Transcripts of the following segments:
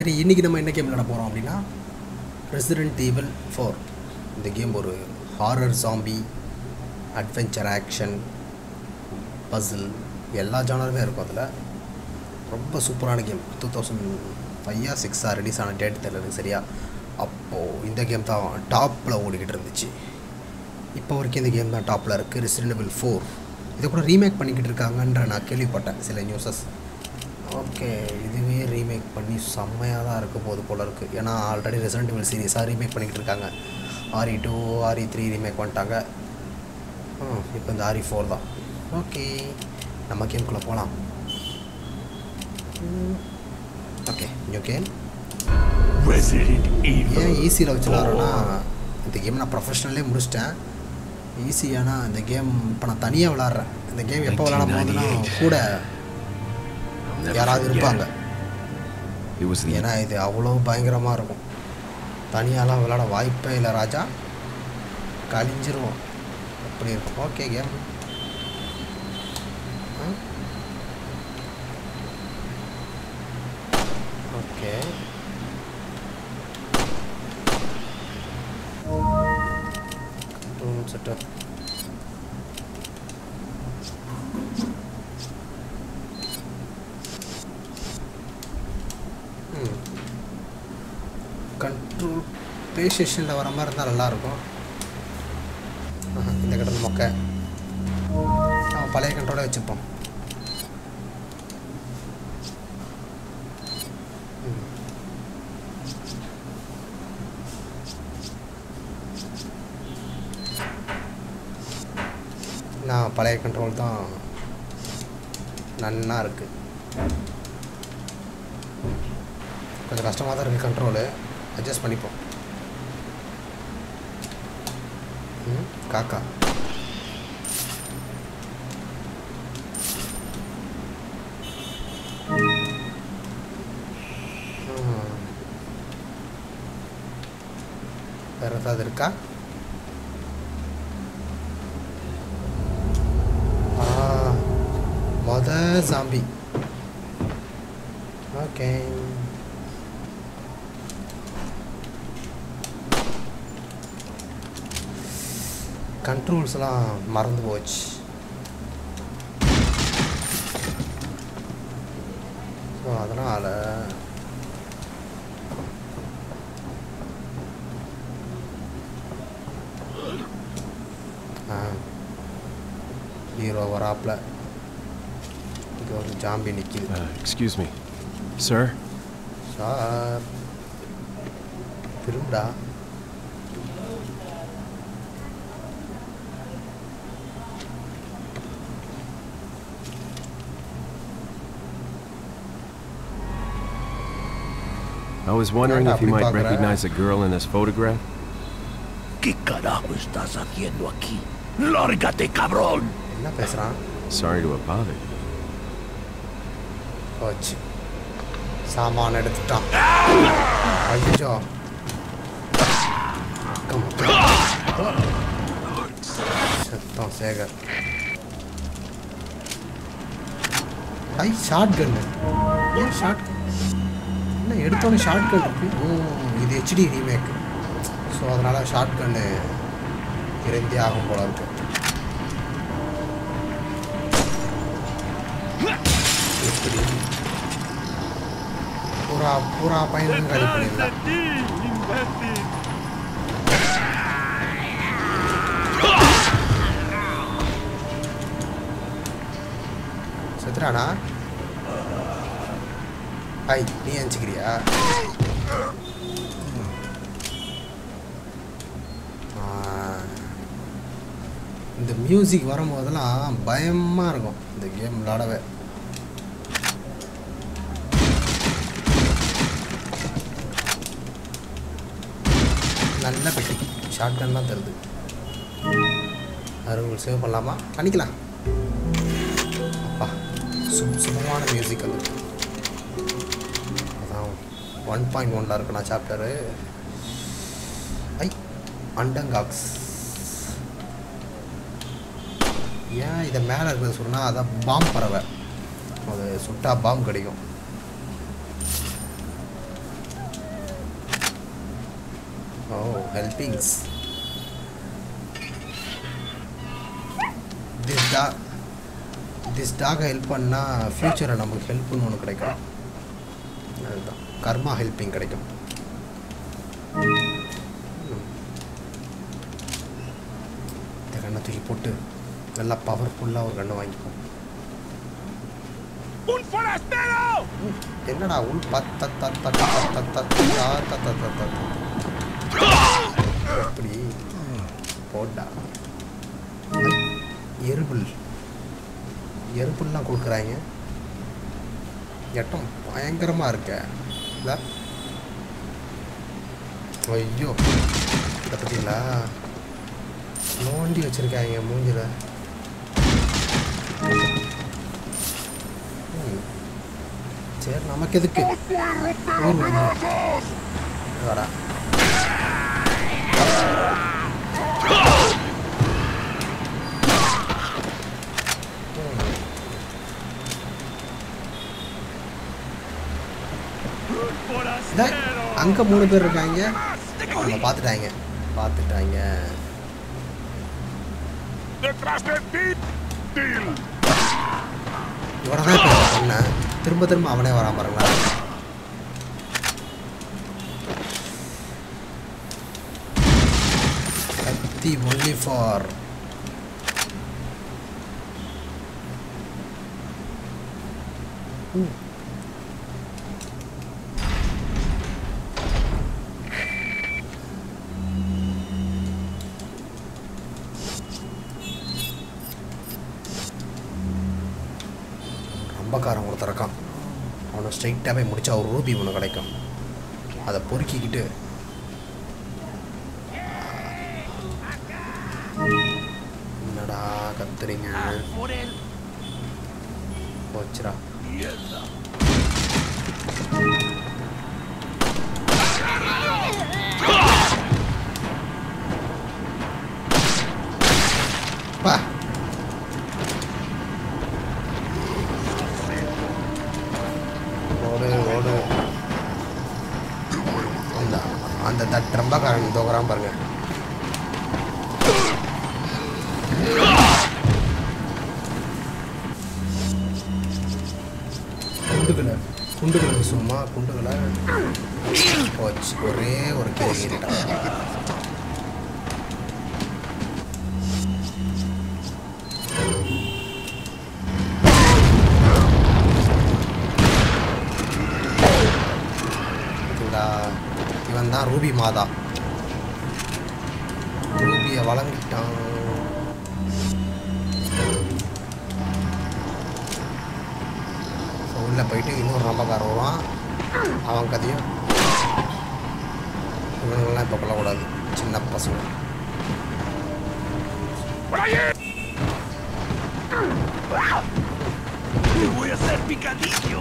சரி இன்றைக்கி நம்ம என்ன கேம் விளாட போகிறோம் அப்படின்னா ரெசிடென்ட் ஈவல் ஃபோர் இந்த கேம் ஒரு horror zombie adventure action puzzle எல்லா ஜானருமே இருக்கும் அதில் ரொம்ப சூப்பரான கேம் டூ தௌசண்ட் ஃபைவா சிக்ஸாக ரிலீஸ் ஆன டேட் தெரியல எனக்கு சரியா அப்போது இந்த கேம் தான் டாப்பில் ஓடிக்கிட்டு இருந்துச்சு இப்போ வரைக்கும் இந்த கேம் தான் டாப்பில் இருக்குது ரெசிடென்ட் ஈவல் ஃபோர் இதை கூட ரீமேக் பண்ணிக்கிட்டு இருக்காங்கன்ற நான் கேள்விப்பட்டேன் சில நியூஸஸ் ஓகே இதுவே ரீமேக் பண்ணி செம்மையாக தான் இருக்க போகுது போல இருக்குது ஏன்னா ஆல்ரெடி ரெசிடென்ட் ஈவல் சீரியஸாக ரீமேக் பண்ணிக்கிட்டு இருக்காங்க RE two RE three remake பண்ணிட்டாங்க இப்போ இந்த ஆரி ஃபோர் தான் ஓகே நம்ம கேம்குள்ளே போகலாம் ஓகே நியூ கேம் Resident ஏன் Evil. ஈஸியில் வச்சு விளாட்றேன்னா இந்த கேம் நான் ப்ரொஃபஷ்னலே முடிச்சிட்டேன் ஈஸியானா இந்த கேம் இப்போ நான் தனியாக விளாட்றேன் இந்த கேம் எப்போ விளாட போகுதுன்னா கூட I'll never யாராவது forget இருப்பாங்க it. It was the ஏன்னா இது அவ்வளோ பயங்கரமாக இருக்கும் தனியாலாம் விளாட வாய்ப்பே இல்லை ராஜா கழிஞ்சிருவோம் அப்படி இருக்கும் okay game okay setup control ப்ளே ஸ்டேஷனில் வர மாதிரி இருந்தால் நல்லாயிருக்கும் ஆஹா, இந்த கடல் மொக்க நம்ம பழைய கண்ட்ரோலே வச்சுப்போம் ம். நான் பழைய கண்ட்ரோல் தான் நன்னா இருக்குது கொஞ்சம் கஷ்டமாக தான் இருக்குது கண்ட்ரோலு அட்ஜஸ்ட் பண்ணிப்போம் ம் காக்கா ம். வேற ஏதாவது இருக்கா ஆ மொத ஜாம்பி ஓகே கண்ட்ரோல்ஸ்லாம் மறந்து போச்சு ஸோ அதனால் ஆ ஹீரோ வராப்பில் இது ஒரு ஜாம்பி நிற்கிது Uh, excuse me. Sir? Sir திரும்புடா I was wondering if you might Apri pagra. recognize a girl in this photograph. ¿Qué carajo estás haciendo aquí? ¡Lárgate, cabrón! என்ன பேசுகிறான் Sorry to have bothered. போச்சு சாமான் எடுத்துட்டான் ஐயோ come, come. செத்தம் சேகர் ஐ shotgun ஏன் ஷார்ட் என்ன எடுத்தோன்னே ஷார்ட் கன் இருக்கு ஓ இது ஹெச்டி ரீமேக் ஸோ அதனால் ஷார்ட் கன்னு இருந்தே ஆகும் போல இருக்கு எப்படி பூரா பூரா பையனும் காலி பண்ணிடலாம் செத்துறானா ஐ நீ அனுச்சிக்கிறியா இந்த மியூசிக் வரும்போதெல்லாம் பயமாக இருக்கும் இந்த கேம் விளாடவே நல்ல பெட்டி ஷார்ட் கன் தான் தருது அருள் சேவ் பண்ணலாமா பண்ணிக்கலாம் அப்பா சும் சுமமான மியூசிக் அது அதான் ஒன் பாயிண்ட் ஒன்ல இருக்குண்ணா சாப்டரு ஐ அண்டங்காக்ஸ் ஏன் இதை மேலே இருக்கிறது சொன்னால் அதான் பாம் பறவை அது சுட்டா பாம் கிடைக்கும் ஓ helpings this dog this dog help பண்ணால் ஃப்யூச்சரில் நமக்கு ஹெல்ப்னு ஒன்று கிடைக்கும் அதுதான் கர்மா ஹெல்ப்பிங் கிடைக்கும் இந்த கண்ணை தூக்கி போட்டு நல்லா பவர்ஃபுல்லாக ஒரு கண்ணை வாங்கிப்போம் ¡Un forastero! என்னடா உள் பத்த தத்த தத்த தத்த தத்த தத்த தத்த எப்படி போட்டா எருபுல் எருபுல்லாம் கொடுக்குறாங்க எட்டம் பயங்கரமாக இருக்க இல்ல? ஐயோ இதை பற்றிங்களா நோண்டி வச்சுருக்காங்க மூஞ்சில ம். சரி நமக்கு எதுக்கு ஊர் வந்து. வாடா இந்த அங்கே மூணு பேர் இருக்காங்க நம்ம பார்த்துட்டாங்க பார்த்துட்டாங்க ¡Detrás de ti! Till! இவனை தான் இப்போ நான் சொன்னேன் திரும்ப திரும்ப அவனே வராம பாருங்களா கத்தி ஒன்லி ஃபார் ரொம்பக்காரன் ஒருத்தர் இருக்கான் அவனை ஸ்ட்ரைட்டாகவே முடிச்சா ஒரு ரூபி ஒன்று கிடைக்கும் அதை பொறுக்கிக்கிட்டு என்னடா கத்துறீங்க ¡Por él! போச்சுடா ¡Mierda! வா ஓடு ஓடு அந்த அந்த தட் ரொம்பக்காரன் தோக்குறான் பாருங்க குண்டுகளை குண்டுகளை சும்மா குண்டுகளை போச்சு ஒரே ஒரு கேள்வி பார்த்தீங்களா இவன் தான் ரூபி மாதா ரூபியை வழங்கிட்டான் ஸோ உள்ளே போயிட்டு இன்னொரு நம்பக்காரன் வருவான் அவன் கதையும் இவனுங்கெல்லாம் இப்போ கொள்ளக்கூடாது சின்ன பசங்க ¡Por allí! ¡Te voy a hacer picadillo!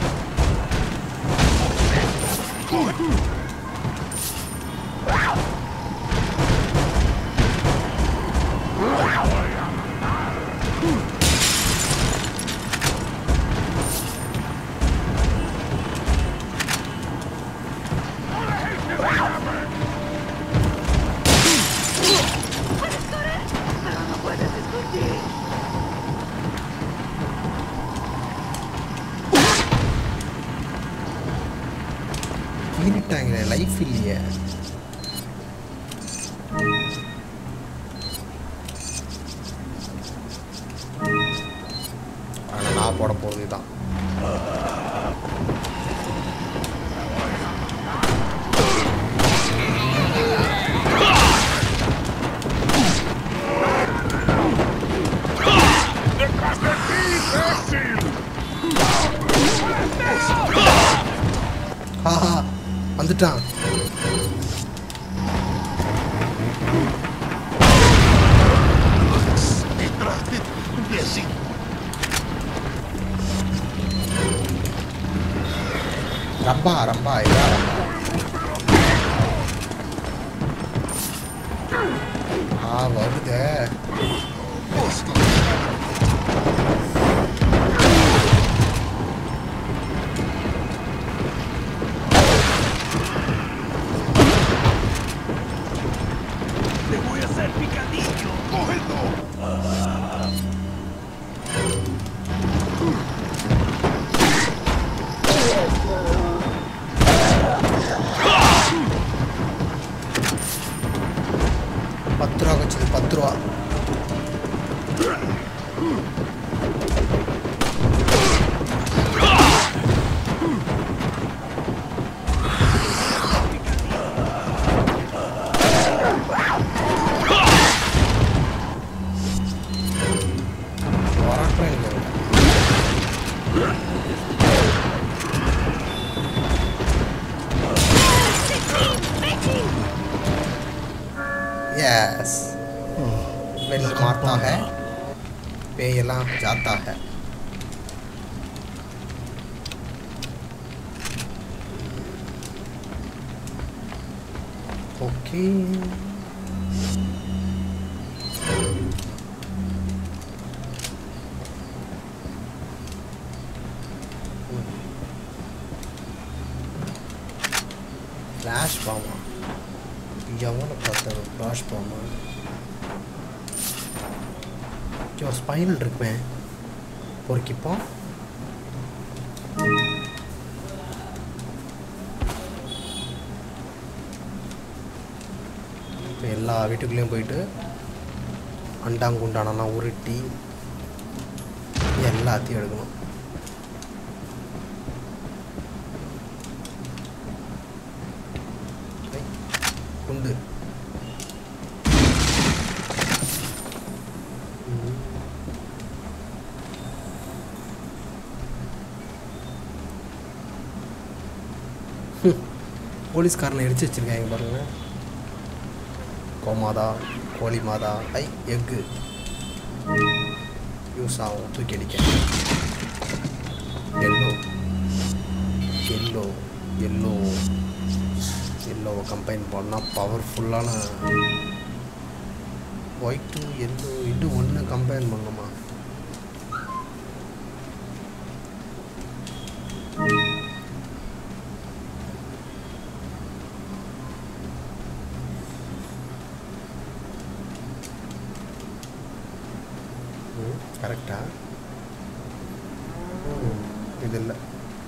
கீறிட்டாங்களே லைஃப் இல்லையே ஆனால் நான் போட போகிறது தான் ¡Detrás de ti, imbécil! ஆஹா வந்துட்டான் ¡Detrás de ti, imbécil! Rambha Rambha இதா ரம்பா ஆ வருதே यस बेल मारता है பேயெல்லாம் जाता है ओके ஃப்ளாஷ் பாமா எவனை பார்த்தாரு ஃப்ளாஷ் பாமா ஒரு ஸ்பைனல் இருக்குமே பொறுக்கிப்போம் இப்போ எல்லா வீட்டுக்குள்ளேயும் போயிட்டு அண்டாங்குண்டானெல்லாம் உருட்டி எல்லாத்தையும் எடுக்கணும் ஐ, குண்டு ம். ஹம். போலீஸ்காரனை இடிச்சு வச்சிருக்காங்க பாருங்க கோமாதா கோழி மாதா ஐ எக்கு யூஸ் ஆகும் தூக்கி அடிக்க எல்லோ எல்லோ எல்லோ எல்லோவை கம்பைன் பண்ணால் பவர்ஃபுல்லான ஒயிட்டு எல்லோ இது ஒன்று கம்பைன் பண்ணுமா கரெக்டா இது இல்லை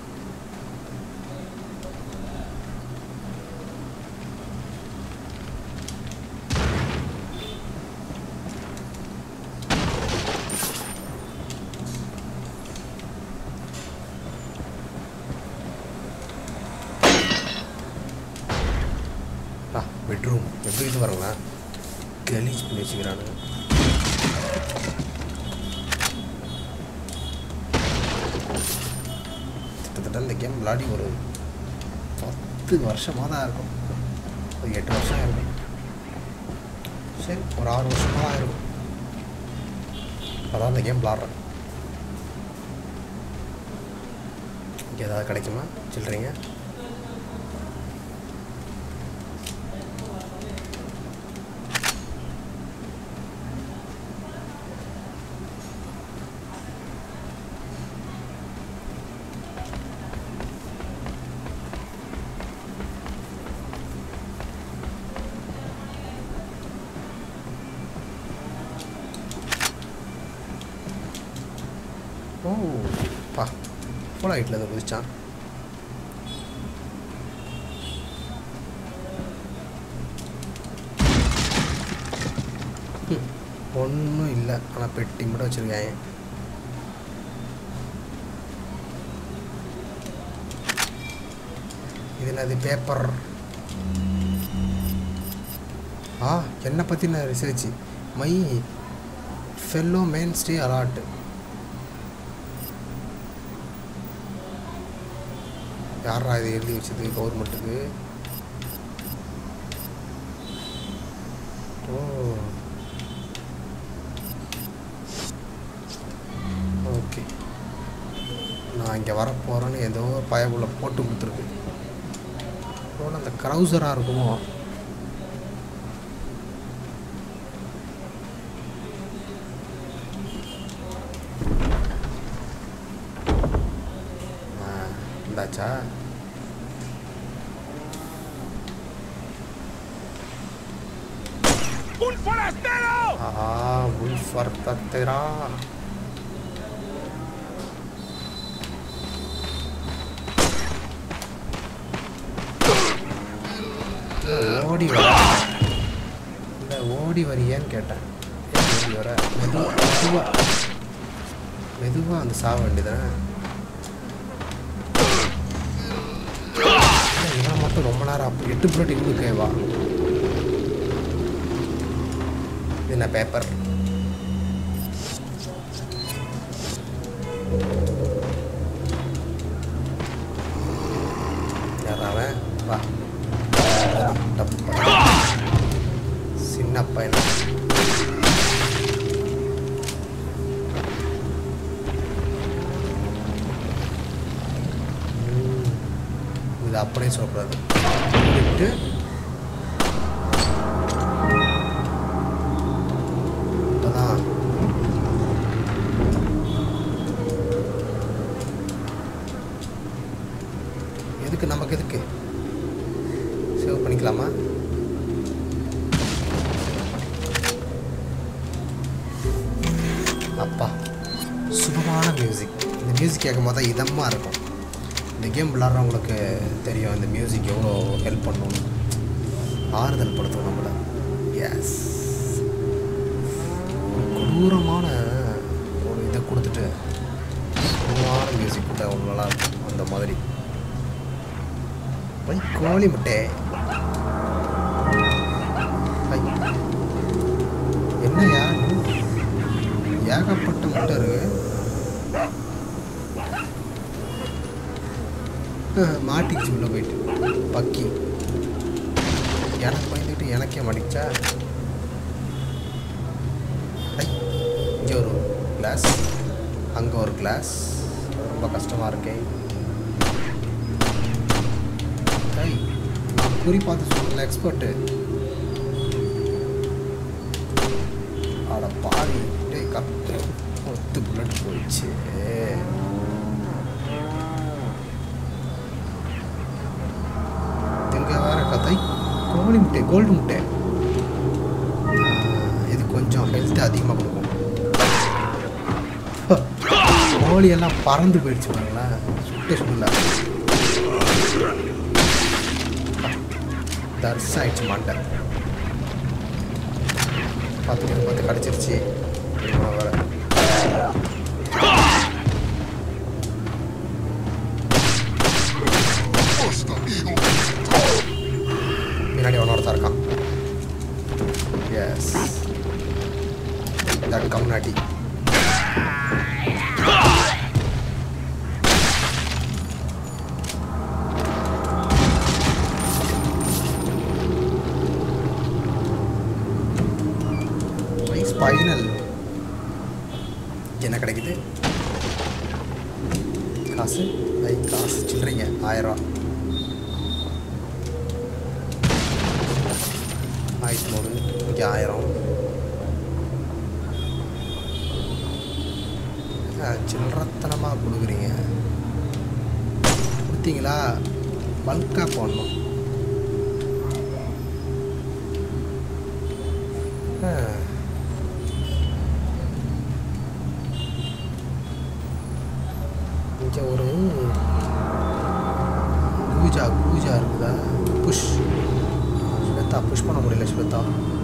பெட்ரூம் எப்படி இது பாருங்களா கலீஜ் பண்ணி வச்சுக்கிறானுங்க கிட்டத்தட்ட இந்த கேம் விளாடி ஒரு பத்து வருஷமாக தான் இருக்கும் ஒரு எட்டு வருஷம் இருக்கும் சரி ஒரு ஆறு வருஷமாக தான் இருக்கும் அதான் இந்த கேம் விளாட்றேன் இங்கே ஏதாவது கிடைக்குமா சில்லறீங்க ஓ பா ஃபுல் ஹைட்டில் இதை குதிச்சான் ஒன்றும் இல்லை ஆனால் பெட்டி மட்டும் வச்சுருக்காங்க இது என்னது பேப்பர் ஆ என்னை பற்றின research my fellow main stay a lot யாரா இது எழுதி வச்சது கவர்மெண்ட்டுக்கு ஓ ஓகே நான் இங்கே வரப்போகிறேன்னு ஏதோ பயபுள்ள போட்டு கொடுத்துருக்கு அப்புறம் அந்த க்ரௌசராக இருக்குமோ ஆ, இந்தாச்சா ¡Un forastero! ஆஹா உல்ஃபர் தத்திரா ஓடி வர இல்லை ஓடி வரியான்னு கேட்டேன் ஏன் ஓடி வர மெது மெதுவா மெதுவாக வந்து சாக வேண்டியதானே இவன் மட்டும் ரொம்ப நேரம் அப்போ எட்டு புல்லட் இவனுக்கே வா இது என்ன பேப்பர் யாரா அவன் வா டப்பு. சின்ன என்னப்பா என்ன ம். இது அப்படியே சொல்லக்கூடாது விட்டு இப்பதான் எதுக்கு நமக்கு எதுக்கு சேவ் பண்ணிக்கலாமா அப்பா சுகமான மியூசிக் இந்த மியூசிக் கேட்கும் போது தான் இதமாக இருக்கும் இந்த கேம் விளாட்றவங்களுக்கு தெரியும் இந்த மியூசிக் எவ்வளோ ஹெல்ப் பண்ணணும்னு ஆறுதல் படுத்தும் நம்மளை எஸ் கொடூரமான ஒரு இதை கொடுத்துட்டு சுகமான மியூசிக் கூட அவ்வளோ நல்லா இருக்கும் அந்த மாதிரி பை கோழி முட்டை பை என்னையா ஏகப்பட்ட முட்டை இருக்கு அஹ், மாட்டிக்கிச்சு உள்ள போயிட்டு பக்கி எனக்கு பயந்துட்டு எனக்கே மாட்டிக்கிச்சா ஐ, இங்கே ஒரு கிளாஸ் அங்கே ஒரு கிளாஸ் ரொம்ப கஷ்டமாக இருக்கே ஐ, நான் குறி பார்த்து சொல்லல எக்ஸ்பர்ட்டு அட பாவி டேய் கத்து ஒத்து புல்லட் போயிடுச்சு இங்க வேற கதை கோழி முட்டை கோல்டு முட்டை ஆ, இது கொஞ்சம் ஹெல்த் அதிகமாக கொடுக்கும் கோழி எல்லாம் பறந்து போயிடுச்சு பாருங்களேன் சுட்ட சுடல தர்ஸ் ஆயிடுச்சு மாட்டை பார்த்து பார்த்து கிடச்சிருச்சு வேற பின்னாடி ஒன்னொருத்தன் இருக்கான் எஸ் தட் கம்னாட்டி ஸ்பைனல் என்ன கிடைக்குது காசு ஐ காசு சில்லறைங்க ஆயிரம் ரூபா ஆயிரத்தி நூறு இங்கே ஆயிரம் ஆ, சில்லறத்தனமாக கொடுக்குறீங்க கொடுத்தீங்களா பல்காக போடணும் ஆ. இங்கே ஒரு பூஜா பூஜா இருக்குதா புஷ் ஸ்வேதா புஷ் பண்ண முடியல ஸ்வேதா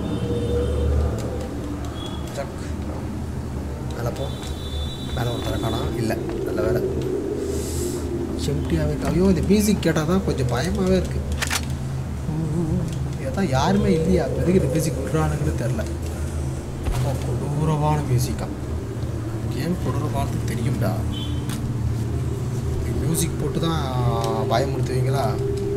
ஜக் மேலே போ மேலே ஒருத்தர காணோம் இல்லை நல்ல வேலை செம்டியாகவே இருக்கு ஐயோ இந்த மியூசிக் கேட்டால் தான் கொஞ்சம் பயமாகவே இருக்குது இதான் யாருமே இல்லையா எதுக்கு இந்த மியூசிக் விடுறானுங்கன்னு தெரில ரொம்ப கொடூரமான மியூசிக்கா கேம் கொடூரமானது தெரியும்டா மியூசிக் போட்டு தான் பயமுறுத்துவீங்களா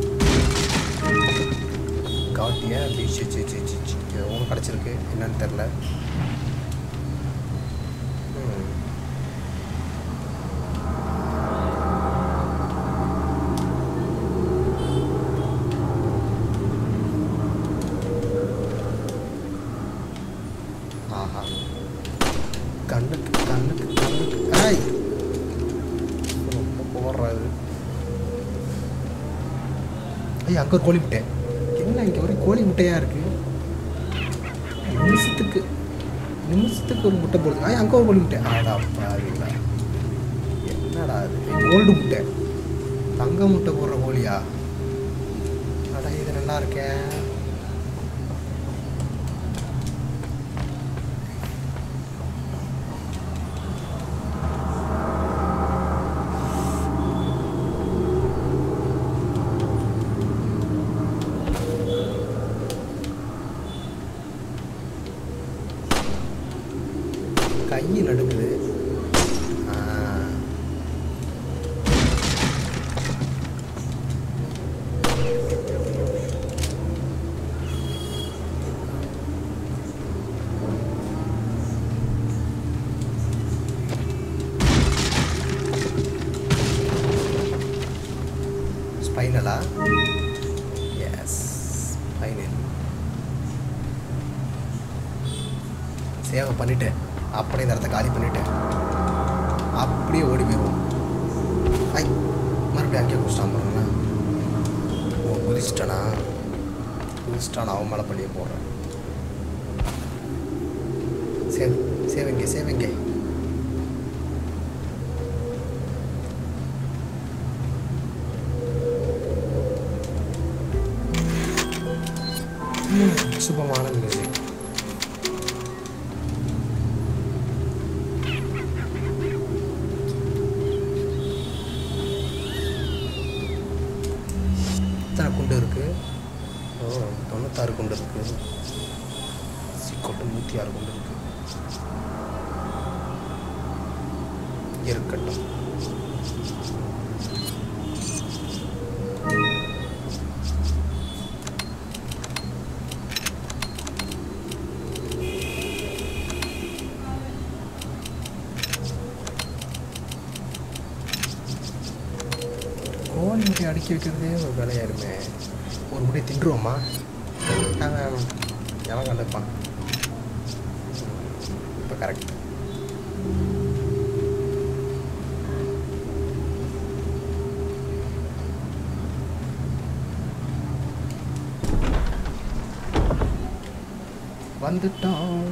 காட்டிய beach C C C C ஒன்று கிடச்சிருக்கு என்னன்னு தெரில ம். ஆஹா கண்ணுக்கு கண்ணுக்கு கண்ணுக்கு ஐய் ரொம்ப போடுறாரு ஐயா அங்கே ஒரு கோழி முட்டை என்ன இங்கே ஒரு கோழி முட்டையாக இருக்கு நிமிஷத்துக்கு நிமிஷத்துக்கு ஒரு முட்டை போடுது ஐயா அங்கே ஒரு கோழி முட்டை ஆடா பாருங்களா என்னடா அது கோல்டு முட்டை தங்க முட்டை போடுற கோழியா அடா இது நல்லா இருக்கேன் கை நடுக்குது ஆ. சேவை பண்ணிவிட்டு அப்படியே இந்த இடத்த காலி பண்ணிவிட்டு அப்படியே ஓடி போயிடுவோம் ஐ மறுபடியும் அங்கேயே குடிச்சிட்டான் பாருங்களா ஓ குதிச்சிட்டானா குதிச்சிட்டான் அவன் மேலே பள்ளியை போடுறேன் சேவ் சேவைங்க சேவைங்க சுபமான மியூசிக் எத்தனை குண்டு இருக்கு ஓ தொண்ணூத்தாறு குண்டு இருக்கு சிக்கோட்டு நூற்றி ஆறு குண்டு இருக்கு இருக்கட்டும் கோழி முட்டை அடுக்கி வைக்கிறதே ஒரு வேலையாயிருமே ஒரு முட்டை தின்றுவோமா அவன் எவன் கண்டுப்பான் இப்போ கரெக்ட் வந்துட்டோம்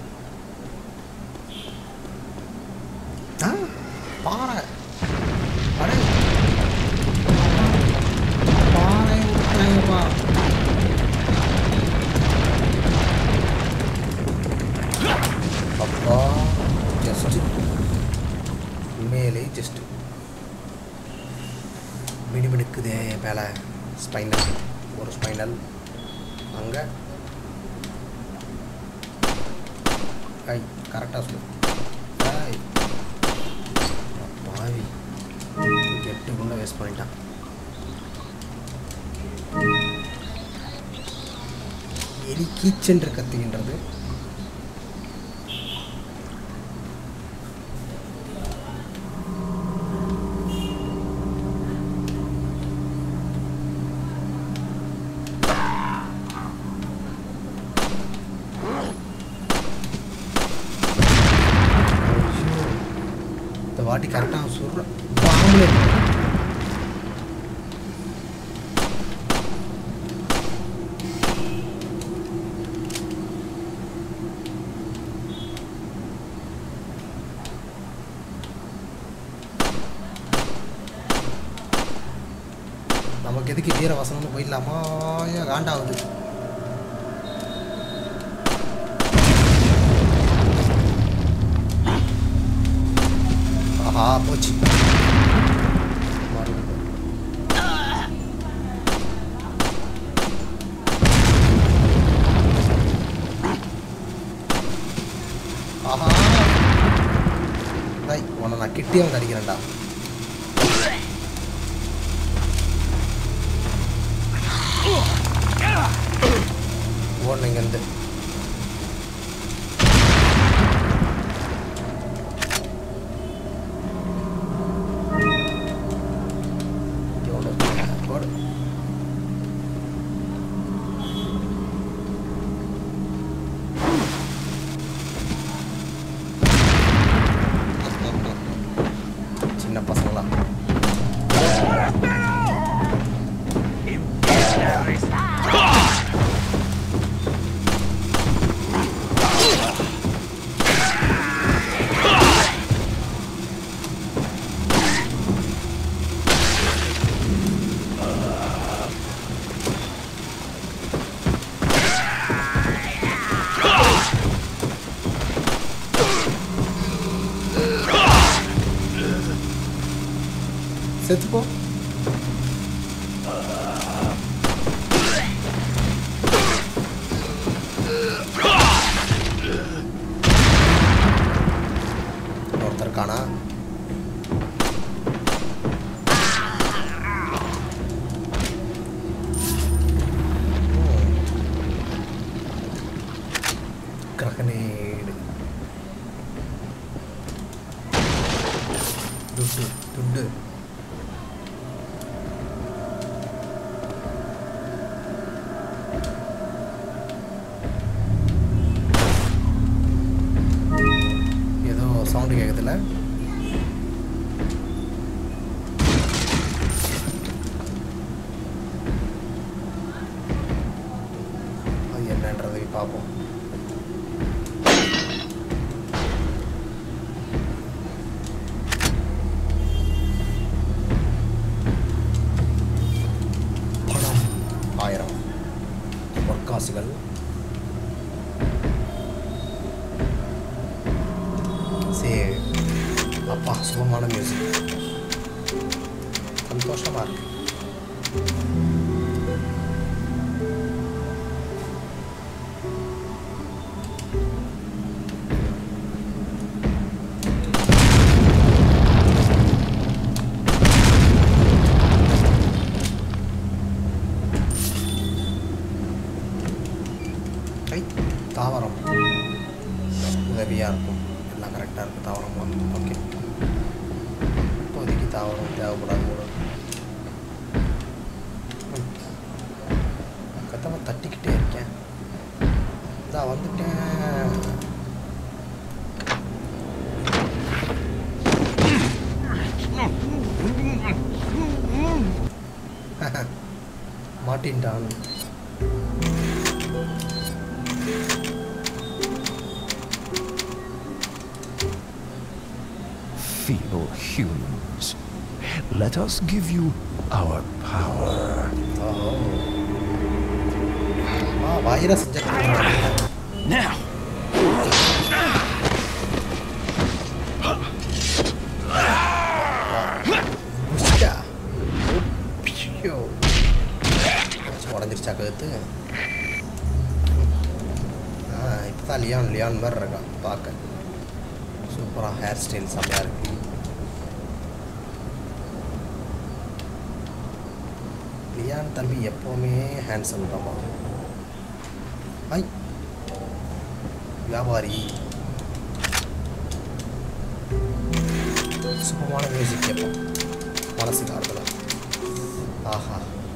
ஆ பாறை அடே பாறை விட்டாங்கப்பா அப்பா ஜஸ்ட் உண்மையிலே ஜஸ்ட் மினுமினுக்குதே மேலே ஸ்பைனல் ஒரு ஸ்பைனல் அங்கே ஐ கரெக்டாக சொல்லு ஐ பாவி எட்டு குள்ள வேஸ்ட் பண்ணிட்டான் எலி கீச்சென்று கத்துகின்றது ஐயோ, இந்த வாட்டி கரெக்டாக சொல்கிறேன் பாம்புல நமக்கு எதுக்கு வீர வசனம்னு போயிடலாமா ஐயோ, காண்டாகுது ஆஹா போச்சு மறுபடியும். ஆஹா டேய், உன்னை நான் கிட்டே வந்து அடிக்கிறேன்டா ஓடணும் இங்கேருந்து இங்கே ஒன்று ஓடு சின்ன பசங்களா செத்துப்போ ஒருத்தர் இருக்கானா கிரகனேடு துட்டு துட்டு இதில் அது என்னன்றதை பார்ப்போம் பணம் ஆயிரம் பொற்காசுகள் சரி அப்பா சுகமான மியூசிக் சந்தோஷமா இருக்கு ஐ தாவரம் உதவியாக இருக்கும் எல்லாம் கரெக்டாக இருக்குது தாவரம் ஓகே இப்போதைக்கு தாவரம் தேவைப்படாது போல ம். கத்தமாக தட்டிக்கிட்டே இருக்கேன் இதா வந்துட்டேன் மாட்டின்ட்டான் Feeble humans. Let us give you our power. ஓஹோ ஆ வைரஸ் இன்ஜெக்ட் Now! முடிச்சிட்டா ஐயோ உடஞ்சிருச்சா கழுத்து ஆ இப்போ தான் லியான் லியான் மாதிரி இருக்கான் பார்க்க சூப்பராக ஹேர் ஸ்டைல் செம்மையாக இருக்கு லியான் தம்பி எப்போவுமே ஹேண்ட்ஸம் தான்ப்பா ஐ வியாபாரி சுகமான மியூசிக் கேட்போம் மனசுக்கு ஆறுதலா ஆஹா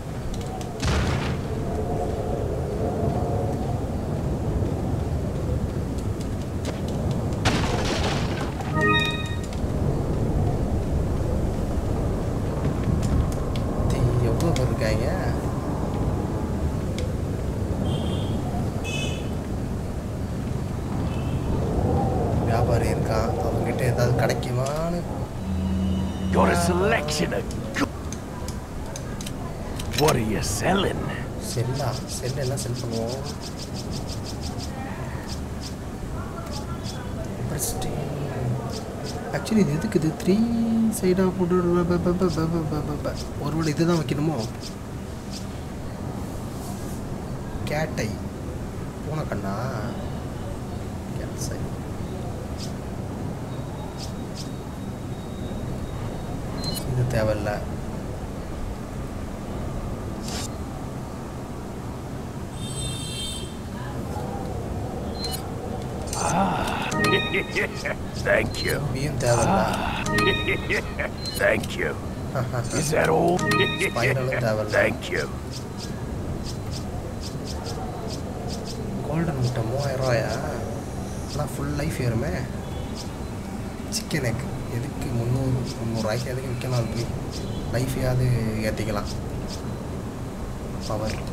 தீ எவ்வளோ பேர் இருக்காங்க வியாபாரி இருக்கான் அவங்ககிட்ட ஏதாவது கிடைக்குமான்னு Got a selection of good. What are you selling? செல்லா செல் எல்லாம் செல் பண்ணுவோம் ஆக்சுவலி இது எதுக்கு இது த்ரீ சைடாக போட்டு ஒருவேளை இதுதான் வைக்கணுமோ கேட்டை பூனைக்கண்ணா கேட் சை இது தேவையில்லை Thank you. பியும் தேவையில்லை Thank you. Is that all? ஸ்பைரலும் தேவையில்லை Thank you. கோல்டன் முட்டை மூவாயிரம் ரூபாயா ஆனால் ஃபுல் லைஃப் ஏறுமே சிக்கன் எக் எதுக்கு முந்நூறு முந்நூறுரூவாய்க்கு எதுக்கு விற்கலாம் அது போய் லைஃபையாவது ஏற்றிக்கலாம் power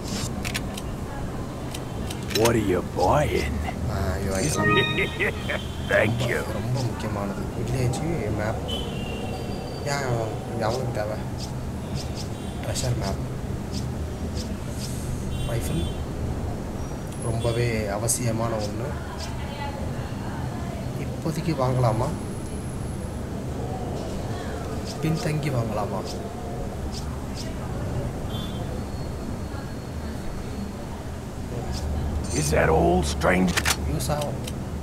What are you buying? ஐயோ வாங்கிக்கலாம் Thank you. ரொம்ப முக்கியமானது வில்லேஜ் மேப் ஏன் இது அவனுக்கு தேவை ட்ரெஷர் மேப் ரைஃபிள் ரொம்பவே அவசியமான ஒன்று இப்போதைக்கு வாங்கலாமா பின்தங்கி வாங்கலாமா Is that all, strange? Use ஆகும்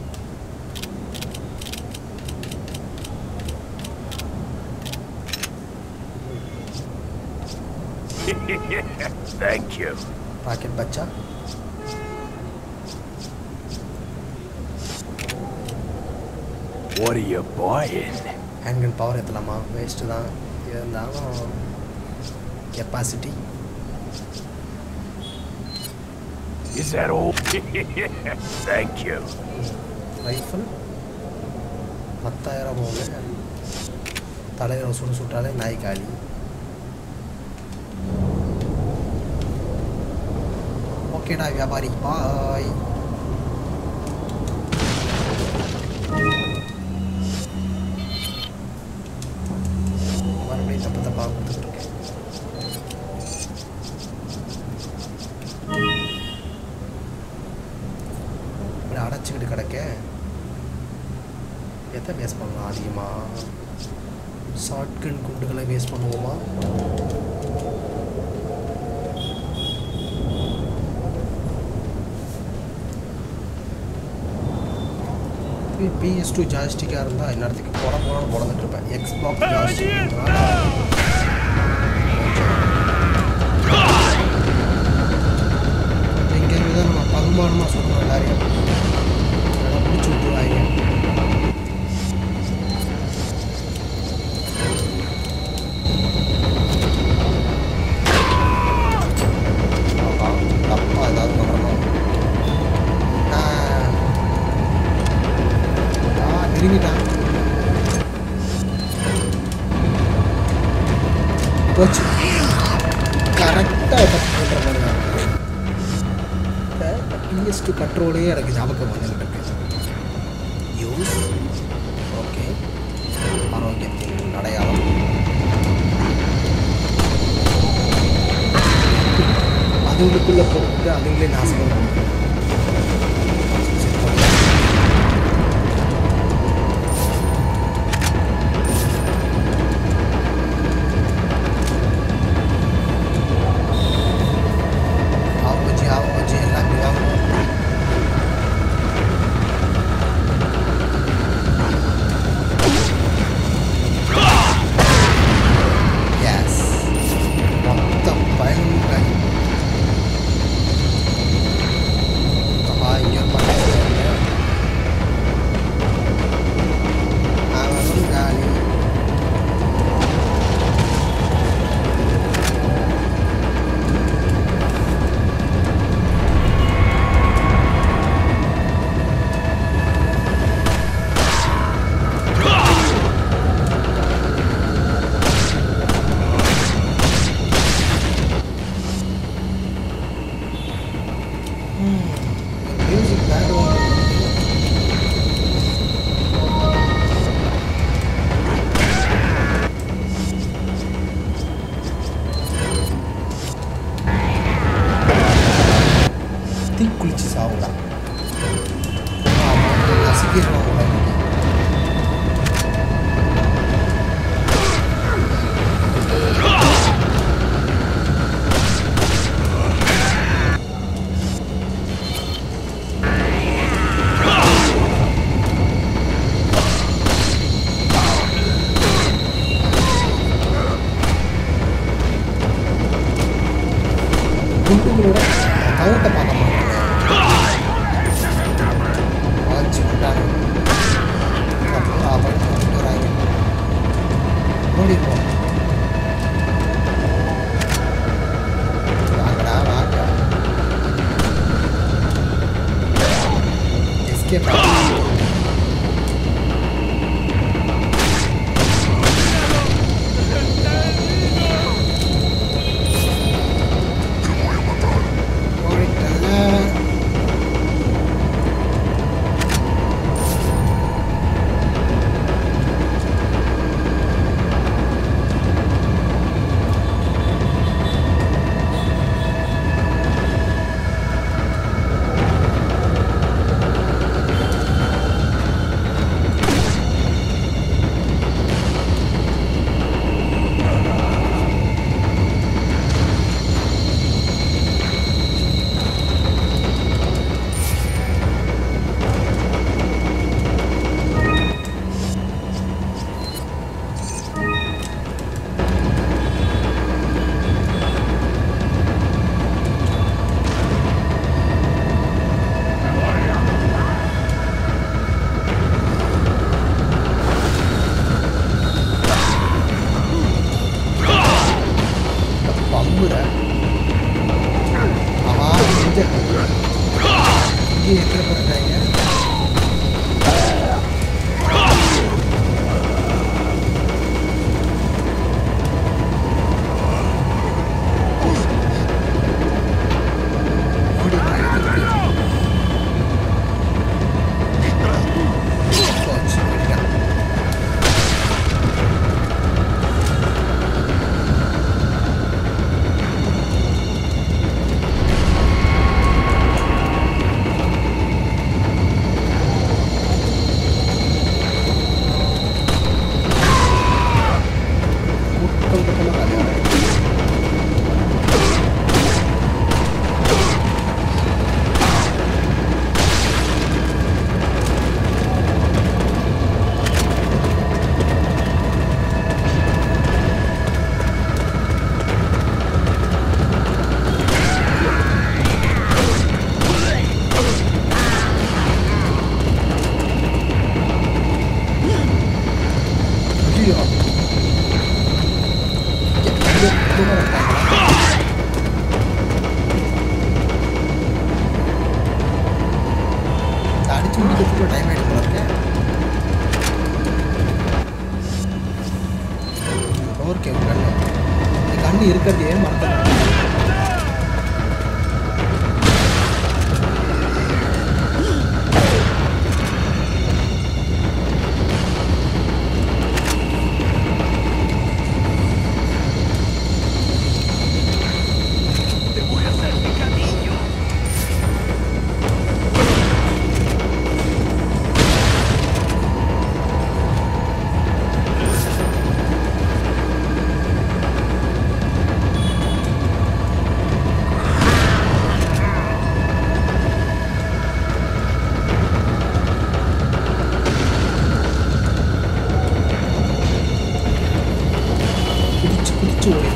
Thank you. ராக்கெட் பச்சா What are you buying? Handgun power ஏற்றலாமா வேஸ்ட்டு தான் இருந்தாலும் capacity Is that all? Thank you. Rifle பத்தாயிரம் போகல தலையில் சுடு சுட்டாலே நாய் காலி ஓகேடா வியாபாரி பாய் மறுபடியும் தப்பு தப்பாக கொடுத்துட்ருக்கேன் இப்படி அடைச்சிக்கிட்டு கிடக்க எதை வேஸ்ட் பண்ணலாம் அதிகமாக ஷார்ட்கன் குண்டுகளை வேஸ்ட் பண்ணுவோமா பிஎஸ் டூ ஜாஸ்டிக்காக இருந்தால் இந்நேரத்துக்கு போட போடணும் போடந்துட்டு இருப்பேன் எக்ஸ் பாக்ஸ் ஜாஸ்டிக் எங்கே தான் நம்ம பகுமானமாக சொல்லணும் எல்லாரையும் நல்லா பிடிச்சி விட்டுருவாங்க ஆஹா, தப்பா ஏதாவது பண்ணணும் ஆ ஆ திரும்பிட்டான் போச்சு கரெக்டாக பண்ணுற மாதிரி தான் பிஎஸ் டூ கண்ட்ரோலே எனக்கு ஞாபகம் வந்துகிட்டு இருக்கு யூஸ் ஓகே ஆரோக்கியத்தின் அடையாளம் அதுங்களுக்குள்ளே போட்டு அதுங்களே நாசம் பண்ணுவாங்க. சரி, ஓகே. ஆவோஜி ஆவோஜி எல்லாம் வாங்க எஸ் மொத்தம் பயன்கள் ஆஹா இங்கே ஒரு பக்கத்தில் இருக்கு அவனும் காலி மியூசிக் பேக்ரவுண்ட் தீக்குளிச்சு சாவுடா நசிக்கிறோம் குண்டுகளோட கவுட்டை பார்க்க மாட்டேன் ஆச்சு விட்டாங்க அப்புறம் அவன் வராங்க ஓடிப்போம் வாங்கடா வாங்க எஸ்கேப் ஓடிட்டல பம்புற ஆஹா இங்க இங்கே எத்தனை போட்டாங்க அதுக்குள்ள டைம் ஆகிட்டு போல இருக்கேன் ஓகே கண்ணு இந்த கண்ணு இருக்கிறதே மறந்துட்டேன் குதிச்சு குதிச்சு ஓடி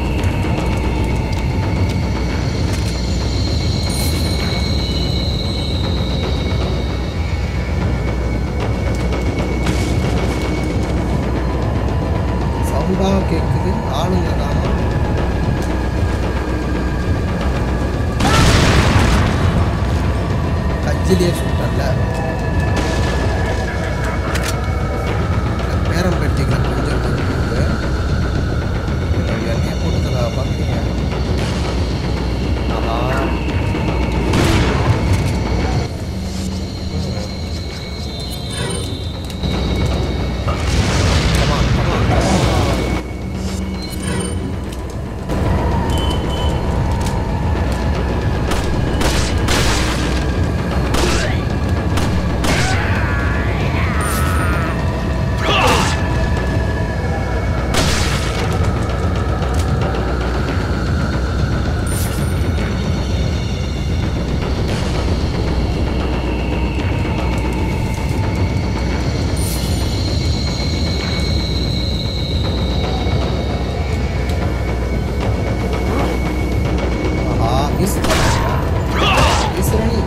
சவுண்டா கேட்குது ஆளுங்க நாம கஞ்சிலேயே சுட்டல பேரம் பெட்டிகளை கொஞ்சம் கொடுத்து எண்ணெயை போட்டுதா பார்க்குறீங்க ஆஹா Come on, come on, come on. ஆஹா மிஸ் மிஸ் ராணி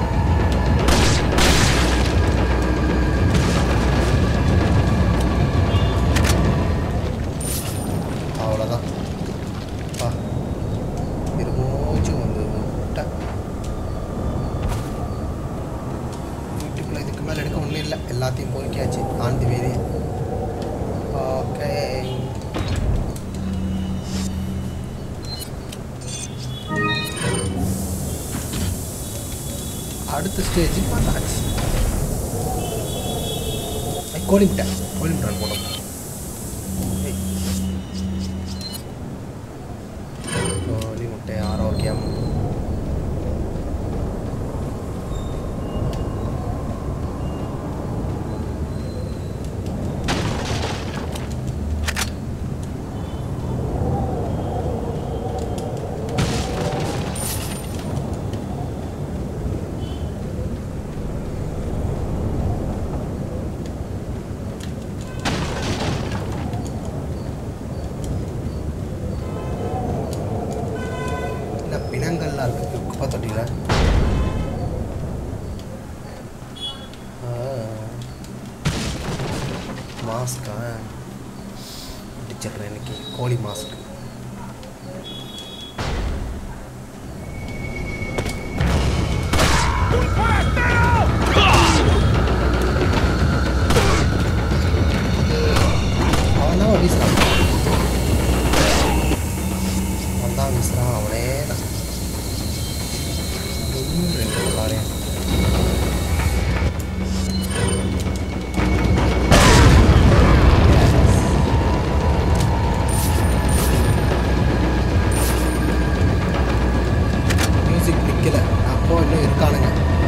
அவ்வளோதான் பா திரும்பச்சும் வந்து விட்டேன் வீட்டுக்குள்ளே இதுக்கு மேலே எடுக்க ஒன்றும் இல்லை எல்லாத்தையும் பொறுக்கியாச்சு ஆண்டி வேதி ஓகே அடுத்த ஸ்டேஜ் பார்த்தாச்சு கோழி முட்டை கோழி முட்டை போடும் கோழி முட்டை ஆரோக்கியம் என்ன பிணங்கள்லாம் இருக்கு குப்பை தொட்டியில் மாஸ்கா அடிச்சிடுறேன் இன்னைக்கு கோழி மாஸ்க் அவன் தான் வீசுறான் அவன் தான் வீசுறான் அவனே தான் இன்னும் ரெண்டு பாரு மியூசிக் நிற்கல அப்போ இன்னும் இருக்கானுங்க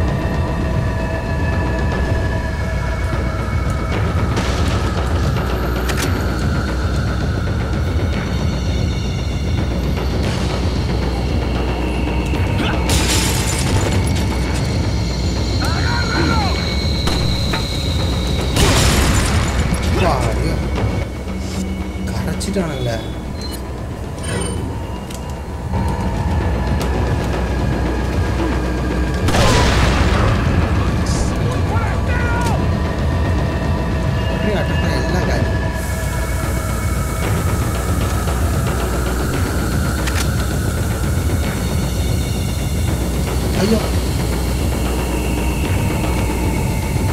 வாடியோ. கரைச்சிட்டானுங்களே அப்படியே அட்டப்பா எல்லாம் காய் ஐயோ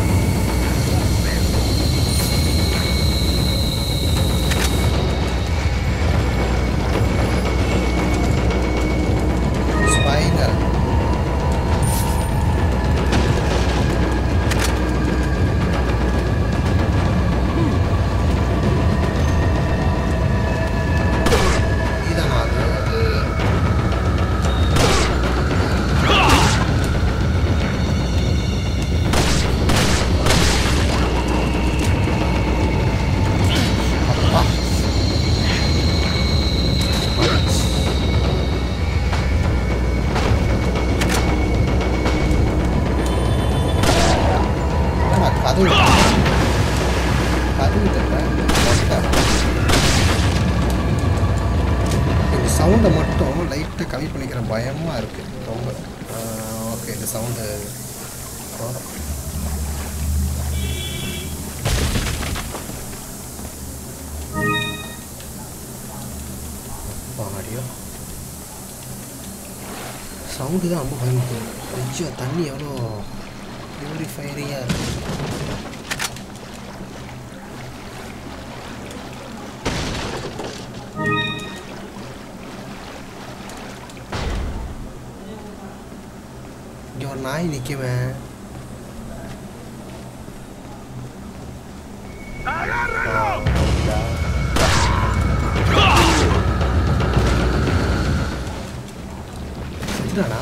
அதுவும் தெரியல இந்த சவுண்டை மட்டும் லைட்டாக கம்மி பண்ணிக்கிற பயமாக இருக்குது ரொம்ப ஓகே இந்த சவுண்டு ஆடியோ சவுண்டு தான் ரொம்ப பயன்படுது ஐயோ தண்ணி எவ்வளோ பியூரிஃபைரியாக இருக்கு இங்கே ஒரு நாய் நிற்குவேன் செத்துட்டானா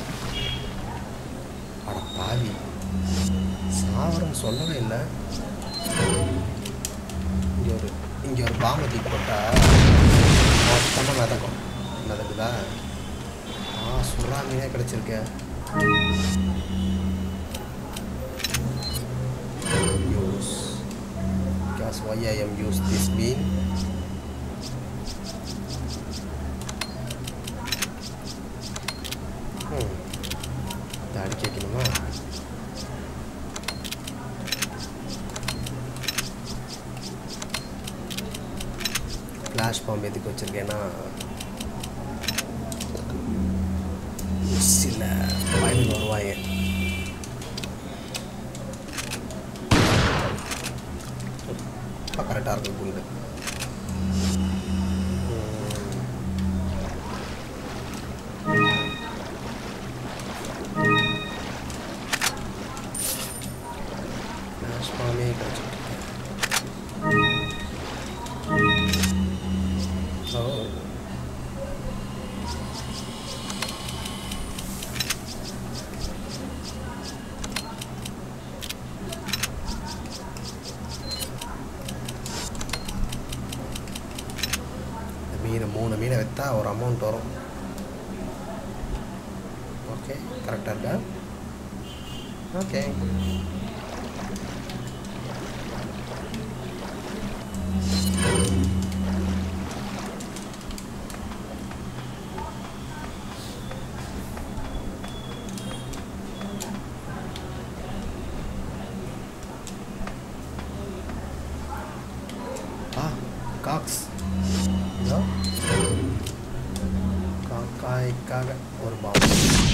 அட பாவி சாவரம் சொல்லவே இல்லை இங்கே ஒரு இங்கே ஒரு பாம்பை தூக்கி போட்டா மொத்தமாக மிதக்கும் மிதக்குதா ஆ சுறா மீனே கிடச்சிருக்க use because why I am use this bean Hmm. இதை அடிக்க வைக்கணுமா ஃப்ளாஷ் பாம்பு எதுக்கு வச்சுருக்கேன்னா சில பயன் வருவாங்க இப்போ கரெக்டாக இருக்கும் குண்டு ஃப்ளாஷ் பாம்பே கிடச்சிட்டு ஓ இந்த மீனை மூணு மீனை விற்றா ஒரு அமௌண்ட் வரும் ஓகே கரெக்டாக இருக்கா ஓகே ஆ காக்ஸ் இதோ காக்காய்க்காக ஒரு பாம்பு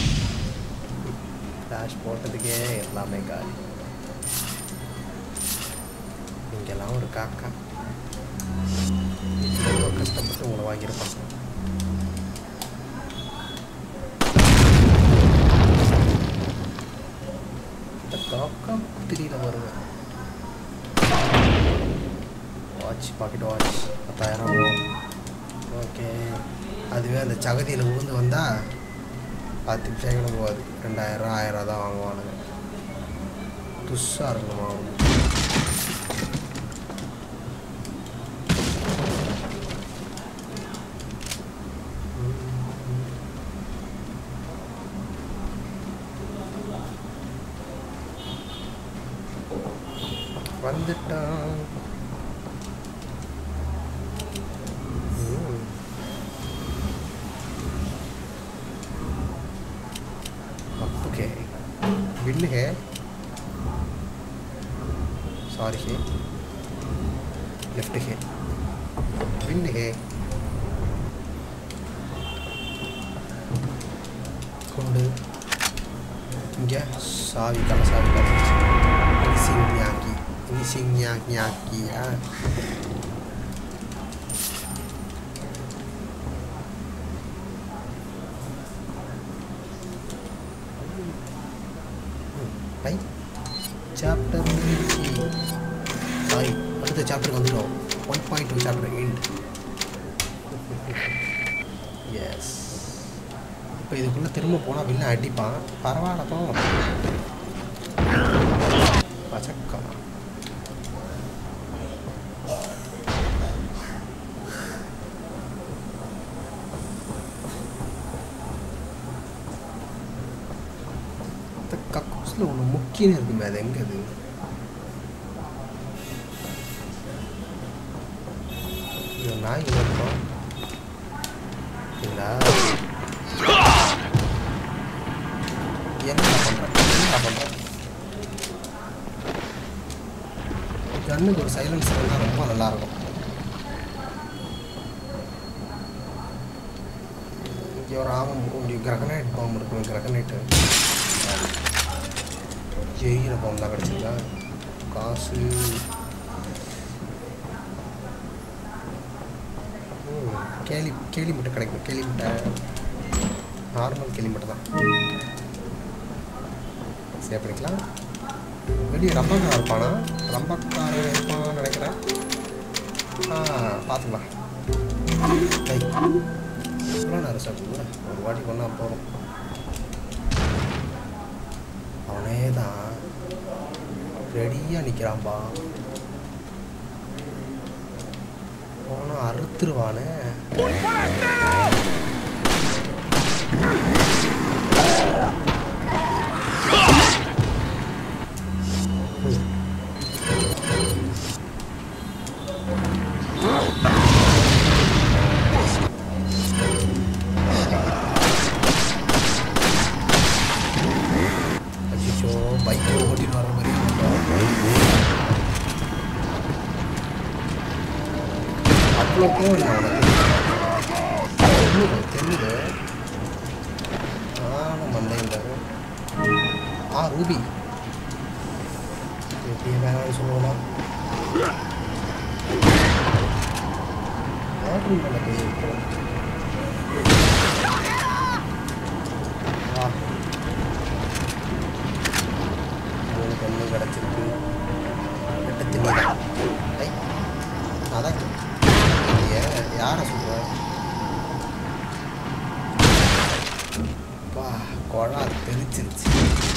ஃப்ளாஷ் போட்டதுக்கே எல்லாமே காலி இங்கெல்லாம் ஒரு காக்கா ரொம்ப கஷ்டப்பட்டு உங்களை வாங்கியிருப்பாங்க இந்த காக்கா திடீர்னு வருவேன் வாட்ச் பாக்கெட் வாட்ச் பத்தாயிரம் ஓகே அதுவே அந்த சகதியில் விழுந்து வந்தால் பத்து நிமிஷம் கூட போகாது ரெண்டாயிரம் ஆயிரம் தான் வாங்குவானுங்க துஷ்ஷாக இருக்கணுமா அவங்க வந்துட்டான் ம். ओके विन है सॉरी है लेफ्ट है विन है கொண்டு இங்கே சாவி கலை சாவி கிடச்சிச்சு மினிசிங் ஞாக்கி மினிசிங் ஞாக்கியா பை சாப்டர் முடிஞ்சிச்சு சாரி அடுத்த சாப்டருக்கு வந்துடும் one point two chapter end yes இப்போ இதுக்குள்ளே திரும்ப போனால் வில்ல அடிப்பான் பரவாயில்ல போவோம் பச்சக்கா இந்த கக்கூஸில் ஒன்று முக்கியம் இருக்குமே அது எங்கே அது நாய் இங்க இருக்கும் சரிங்களா என்ன பண்ணுறேன் என்ன பண்ணுறேன் கண்ணுக்கு ஒரு சைலன்ஸ் இருந்தால் ரொம்ப நல்லாயிருக்கும் இங்கே ஒரு ஆமம் இங்கே கிரகனைட் பாம்பு இருக்கும் கிரகனைட்டு எரியிற பாம்பு தான் கிடச்சிருக்கா காசு ம், கேலி கேலி முட்டை கிடைக்கும் கேலி முட்டை நார்மல் கேலி முட்டை தான் சேவ் பண்ணிக்கலாம் வெளியே ரம்பக்காரன் இருப்பானா ரம்பக்காரன் இருப்பான்னு நினைக்கிறேன் ஆ பார்த்துக்கலாம் டேய், எவ்வளோ நேரம் சாப்பிடுங்க ஒரு வாட்டி கொண்டா போகிறோம் அவனே தான் ரெடியாக நிற்கிறான்பா போனால் அறுத்துருவானே அச்சோ பைக்கை ஓட்டிட்டு வர மாதிரி அவ்வளோ கோவம் இல்லை அவனுக்கு தெரியுது தெரியுது ஆனும் மண்டைந்தாரு ஆ ரூபி எப்படி வேணாம்னு சொல்லுவோமா வாட்டர் மேலே போய் இருக்கோம் ஆ மூணு கண்ணு கிடச்சிருக்கு எட்டு தின்னு ஐ அதான் ஏன் யாரை சொல்ற பா குழா தெரிச்சிருச்சு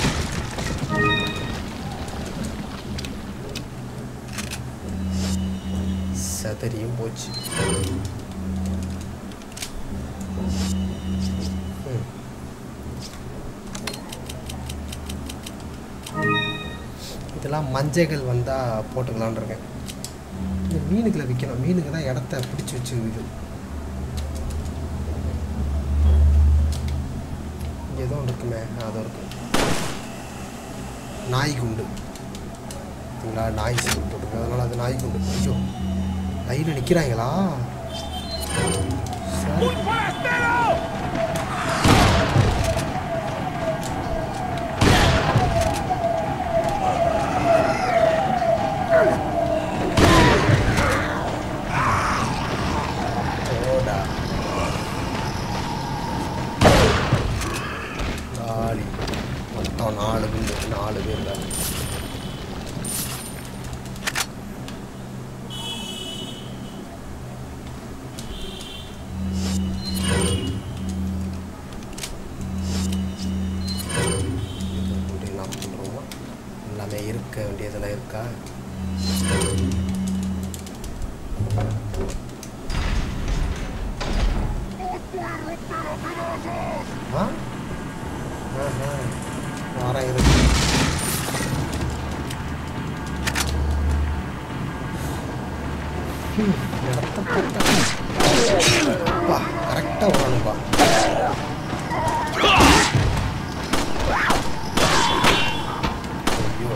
சதறியும் போச்சு ம். இதெல்லாம் மஞ்சைகள் வந்தால் போட்டுக்கலான்னு இருக்கேன் இந்த மீனுக்களை விற்கணும் மீனுக்கு தான் இடத்த பிடிச்சி வச்சுக்குது இங்கே ஏதோ ஒன்று இருக்குமே அதோ இருக்கு நாய் குண்டு பார்த்தீங்களா நாய் சிம்பிள் போட்டுருக்கு அதனால் அது நாய் குண்டு ஐயோ லைனில் நிற்கிறாங்களா சரி ஓடா நாலு மொத்தம் நாலு பேர் நாலு பேர் தான் என்ன பண்ணுறோமோ எல்லாமே இருக்க வேண்டியதெல்லாம் இருக்கா ஆ ஆஹா வாரம் இருக்கு ஹம், இடத்த போட்டா கரெக்டாக வரணும்ப்பா ஐயோ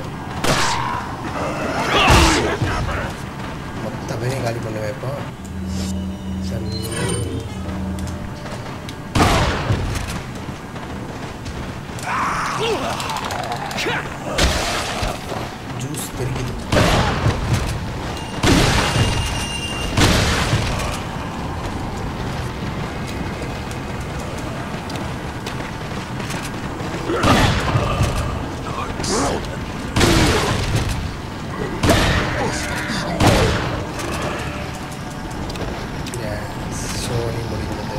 மொத்த பேரையும் காலி பண்ணுவேன் இப்போ சரி ஜூஸ் தெரிக்குது Yes, சோனி முடிந்தது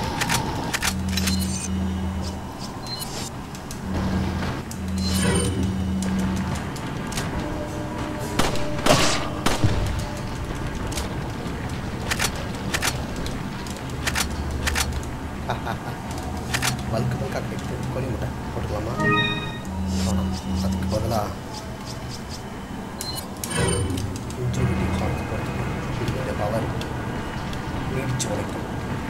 பல்க் பல்காக கிடைக்குது கோழி முட்டை போட்டுக்கலாமா வேணாம் அதுக்கு பதிலாக இன்ஜினிட்டி சார்ஜ் போட்டுக்கலாம் பவர் நீடிச்சு உழைக்கும்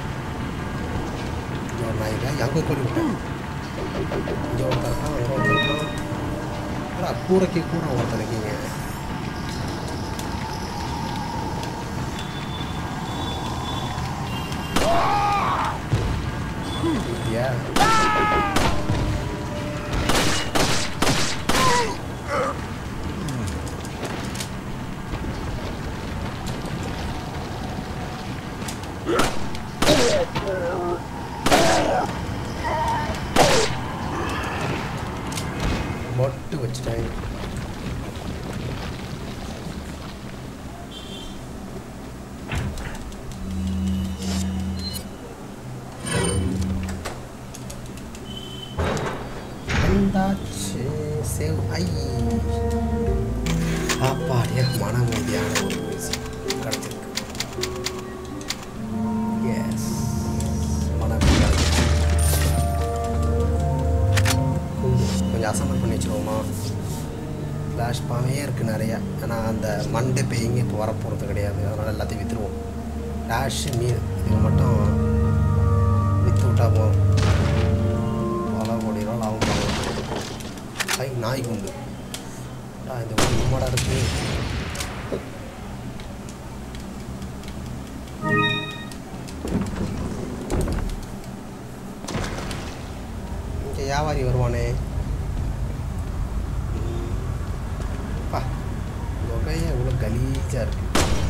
இங்கே ஒரு நாய்ங்க அங்கே கோழி விட்டேன் இங்கே ஒருத்தர் இருக்கான் அங்கே ஒருத்தர் இருக்கான் அடா கூரைக்கு கூரை ஒருத்தர் இருக்கீங்க Yeah. மொட்டு வச்சுட்டேன் வந்தாச்சு சேவ் ஐ அப்பாடியா மனமதியான ஒரு மியூசிக் கிடச்சிருக்கு எஸ் மனமதியான கொஞ்சம் அசம்பிள் பண்ணி வச்சுருவோமா ஃப்ளாஷ் பாமே இருக்குது நிறையா ஏன்னா அந்த மண்டே பேய்ங்க இப்போ வரப்போகிறது கிடையாது அதனால் எல்லாத்தையும் விற்றுருவோம் டேஷ் மீன் இது மட்டும் விற்று விட்டா போதும் பல கோடி ரூபா லாபம் பார்க்கலாம் ஐ நாய் குண்டு ஆ, இந்த ஒரு மாடா இருக்கு இங்கே வியாபாரி வருவானே ம். பா தொகையை இவ்வளோ கலீஜாக இருக்கு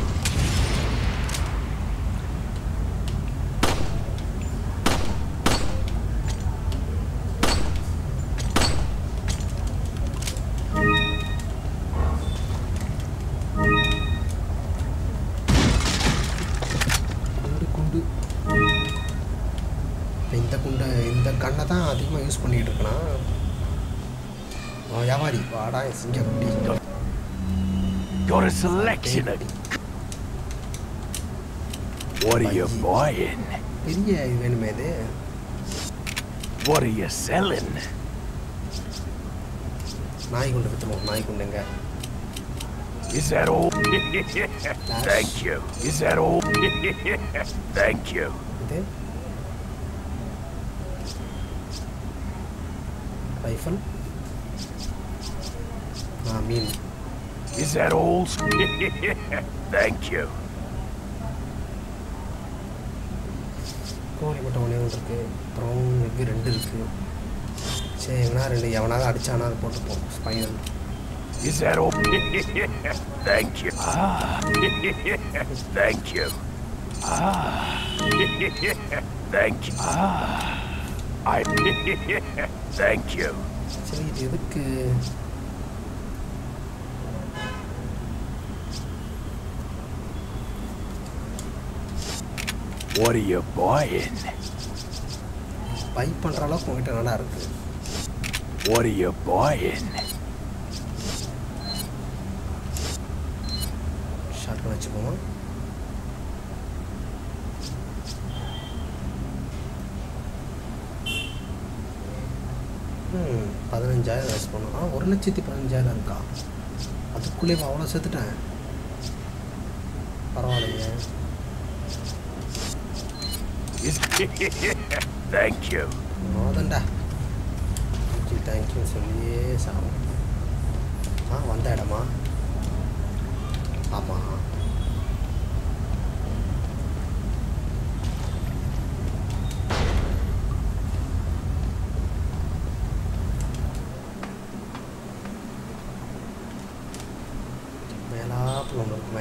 குண்டு குண்டு இப்ப இந்த குண்டை இந்த கண்ணை தான் அதிகமாக யூஸ் பண்ணிக்கிட்டு இருக்கனா வியாபாரி வாடா சிங்க குட்டி Got a selection of. What are you buying? பெரிய இது வேணுமே இது What are you selling? நாய் குண்டு விற்றுவோம் நாய் குண்டுங்க Is that all? Thank you. Is that all? Thank you. இது ரைஃபிள் ஆ மீன் Is that all? Thank you. கோழி மட்டும் ஒன்றே ஒன்று இருக்குது அப்புறம் எக்கு ரெண்டு இருக்குது சரி எங்கன்னா ரெண்டு எவனாவது அடிச்சானா அதை போட்டுப்போம் spinel Is that all? Thank you. Ah. Thank you. Ah. Thank you. Ah. I. Thank you. சரி இது எதுக்கு What are you buying? Buy பண்ணுற அளவுக்கு உங்ககிட்ட நல்லா இருக்குது What are you buying? Sort பண்ணி வச்சுப்போம் ம் பதினஞ்சாயிரம் வேஸ்ட் பண்ணோம் ஆ ஒரு லட்சத்தி பதினஞ்சாயிரம் இருக்கா அதுக்குள்ளே அவ்வளோ சேர்த்துட்டேன் பரவாயில்லையே Is Thank you. மோதண்டா தேங்க்யூ தேங்க்யூ சொல்லியே சாகும் ஆ வந்த இடமா ஆமாம் மேலாப்பில் ஒன்று இருக்குமே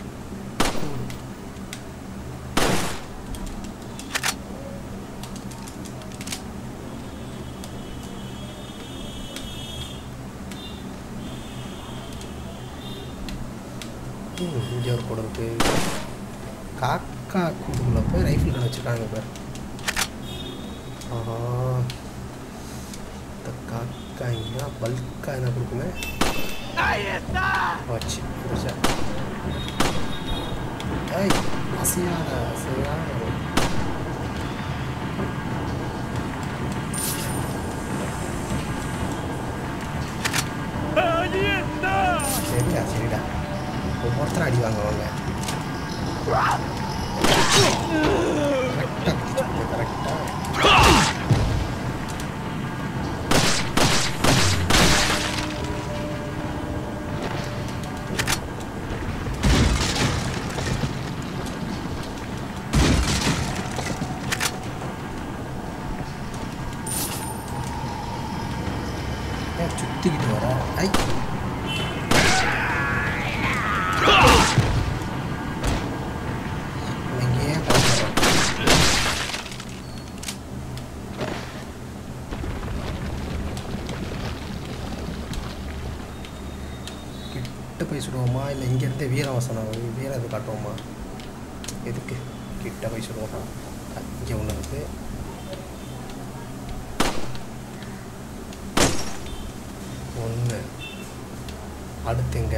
ம், இங்கே ஒரு கூடம் இருக்கு காக்கா கூண்டுக்குள்ள போய் ரைஃபிள் கன் வச்சுருக்காங்க பேர் ஆஹா இந்த காக்கா இங்கே பல்காக என்ன கொடுக்குமே வச்சு வந்துருச்சா ஏய் அசையாத அசையாத சரிடா சரிடா ஒவ்வொருத்தரும் அடி வாங்குவாங்க கரெக்டாக குதிச்சு கரெக்டாக ஏன் சுத்திக்கிட்டு வர ஐ நீங்க ஏன் பார்க்கற? கிட்ட போய் சுடுவோமா இல்லை இங்கேருந்து வீரவசனம் வீரம் இது காட்டுவோமா எதுக்கு கிட்ட போய் சுடுவோம் இங்கே ஒன்று இருக்குது ஒன்று அடுத்துங்க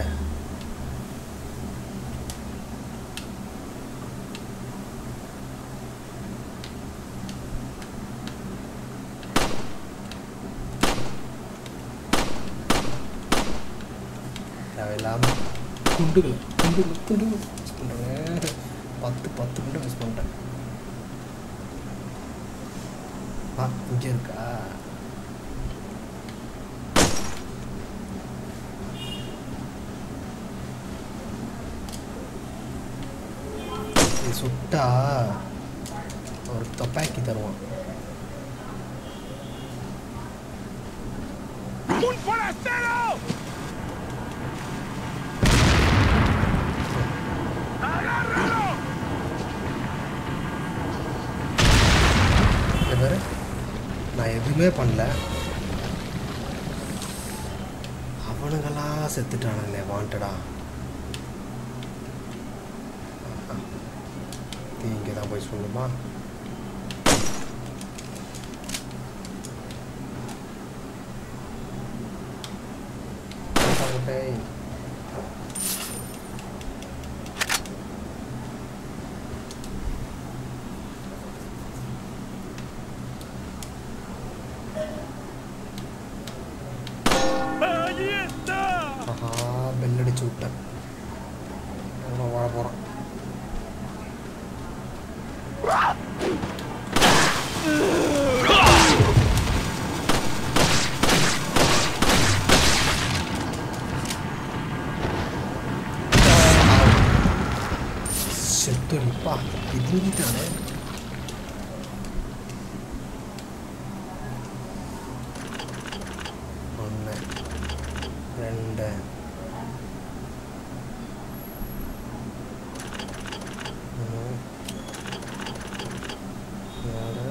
தேவையில்லாமல் குண்டுகள் குண்டுகள் குண்டுகள் மிஸ் பண்ணுறேன் பத்து பத்து குண்டு மிஸ் பண்ணிட்டேன் ஆ இங்கே இருக்கா இது சுட்டா ஒரு தொப்பாக்கி தருவான் ¡Un forastero! ¡Agárralo! இங்க பாரு நான் எதுவுமே பண்ணல அவனுங்களா செத்துட்டானுங்களே வாண்டடா இங்கே தான் போய் சொல்லணுமா டேய் ¡Allí está! ஆஹா பெல் அடிச்சு விட்டேன் அவனை வாழ போகிறான் செத்துடிப்பா இதுங்கிட்டானே ஒன்று ரெண்டு மூணு நாலு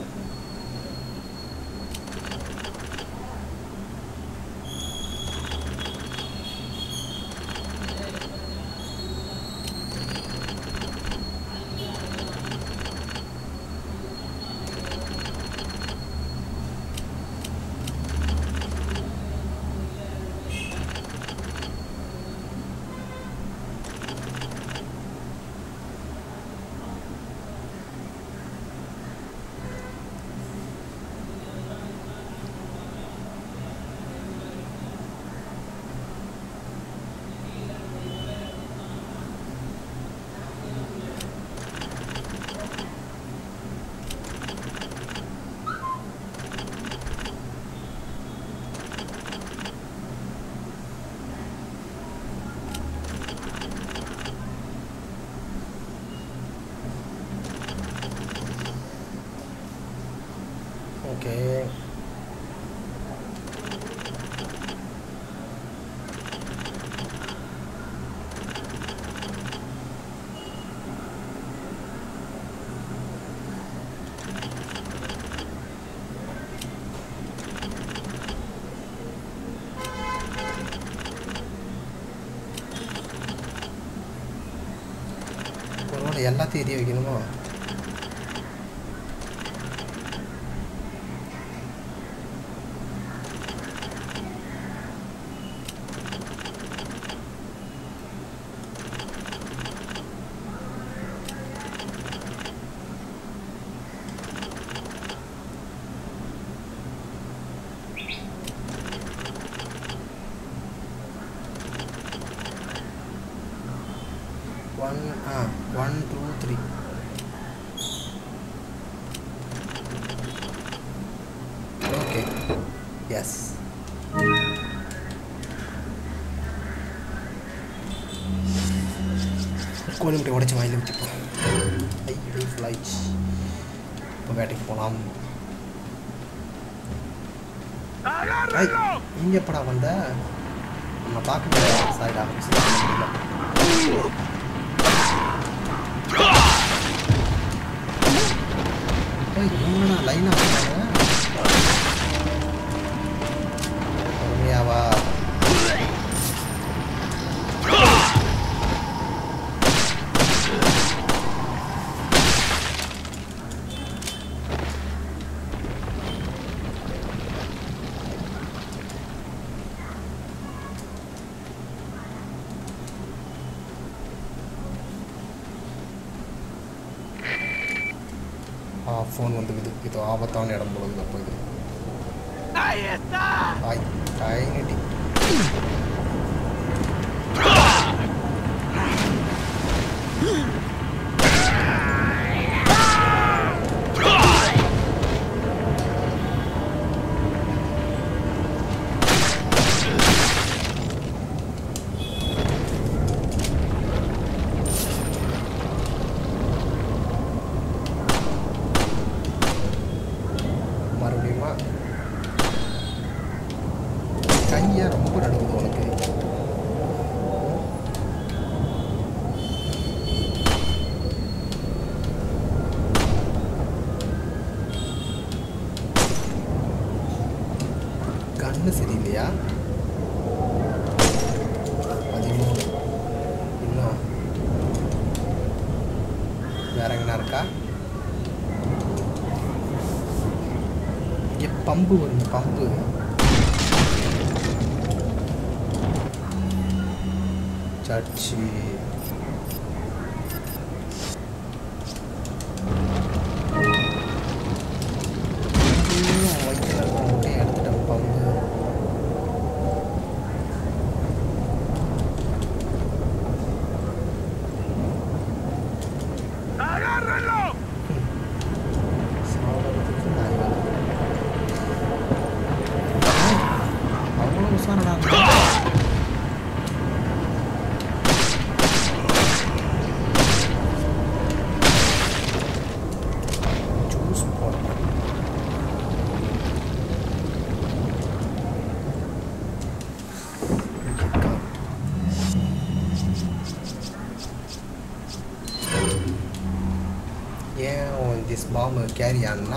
ஓகே ஒருவேளை எல்லாத்தையும் எரிய வைக்கணுமா ஒன் ஆ ஒன் டூ த்ரீ எஸ் கோழி முட்டை உடச்சி வாங்கி வச்சுப்போம் ஐ ஃபுல் ஆயிடுச்சு இப்போ வேட்டைக்கு போகலாம் ஐ இங்கே எப்படா வந்த நம்ம பார்க்க முடியாது சாரிடா முடியல ஏய், இவங்கடா லைனா வந்தாங்க பொறுமையாவா ஆ ஃபோன் வந்து இது இது ஆபத்தான இடம் போல இது அப்போ இது ஆய் கை நீட்டி மறுபடியுமா கையை ரொம்ப நடுக்குது உனக்கு கண்ணு சரியில்லையா பதிமூணு இன்னும் வேற எங்கனா இருக்கா இங்கே பம்பு வருங்க பம்பு சர்ச்சு வயிற்றுல இருக்க முட்டையை எடுத்துட்டேன் பம்பு சாவறதுக்கு நாய் வருது. அவ்வளோ உஷாரடா ஜூஸ் போடணும் ஏன் திஸ் பாம்பு கேரி ஆனா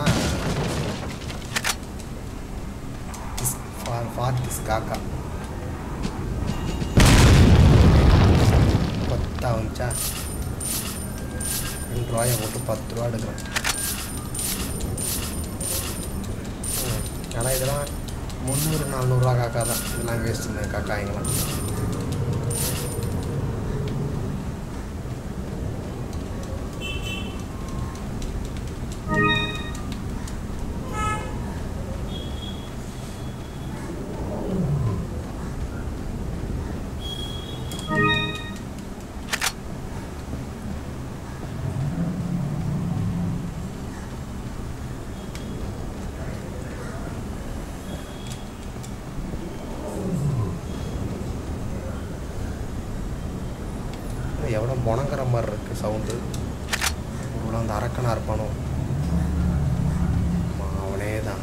ஃபார் ஃபார் திஸ் காக்கா பத்தா வந்துச்சா ரெண்டு ரூபாயை போட்டு பத்து ரூபா எடுக்கிறேன் ஆனால் இதெல்லாம் முந்நூறு நானூறுரூவா காக்கா தான் இதெல்லாம் வேஸ்ட் இந்த காக்காய்ங்களாம் எவ்வளோ முணங்குற மாதிரி இருக்குது சவுண்டு இவ்வளோ அந்த அரக்கனாக இருப்பானோ ஆமா, அவனே தான்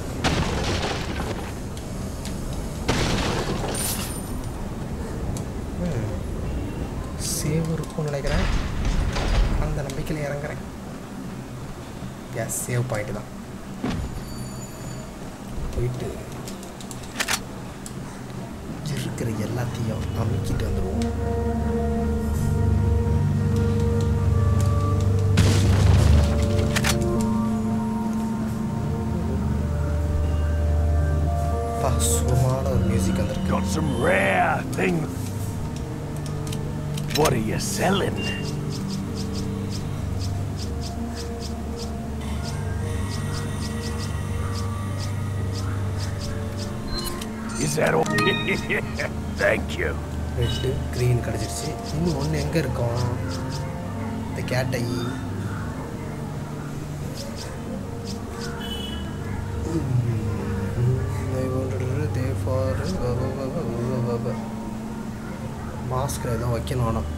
சேவ் இருக்கும்னு நினைக்கிறேன் அந்த நம்பிக்கையில் இறங்குறேன் எஸ் சேவ் பாயிண்ட் தான் போயிட்டு இருக்கிற எல்லாத்தையும் அமுக்கிட்டு வந்துடுவோம் அப்பா சுகமான ஒரு மியூசிக் வந்திருக்கு Got some rare thing. What are you selling? Is that all? Thank you. Red green கிடச்சிருச்சு இன்னும் ஒன்று எங்கே இருக்கும் இந்த கேட்டை ஐ will மாஸ்க் எதுவும் வைக்கணும் ஆனால்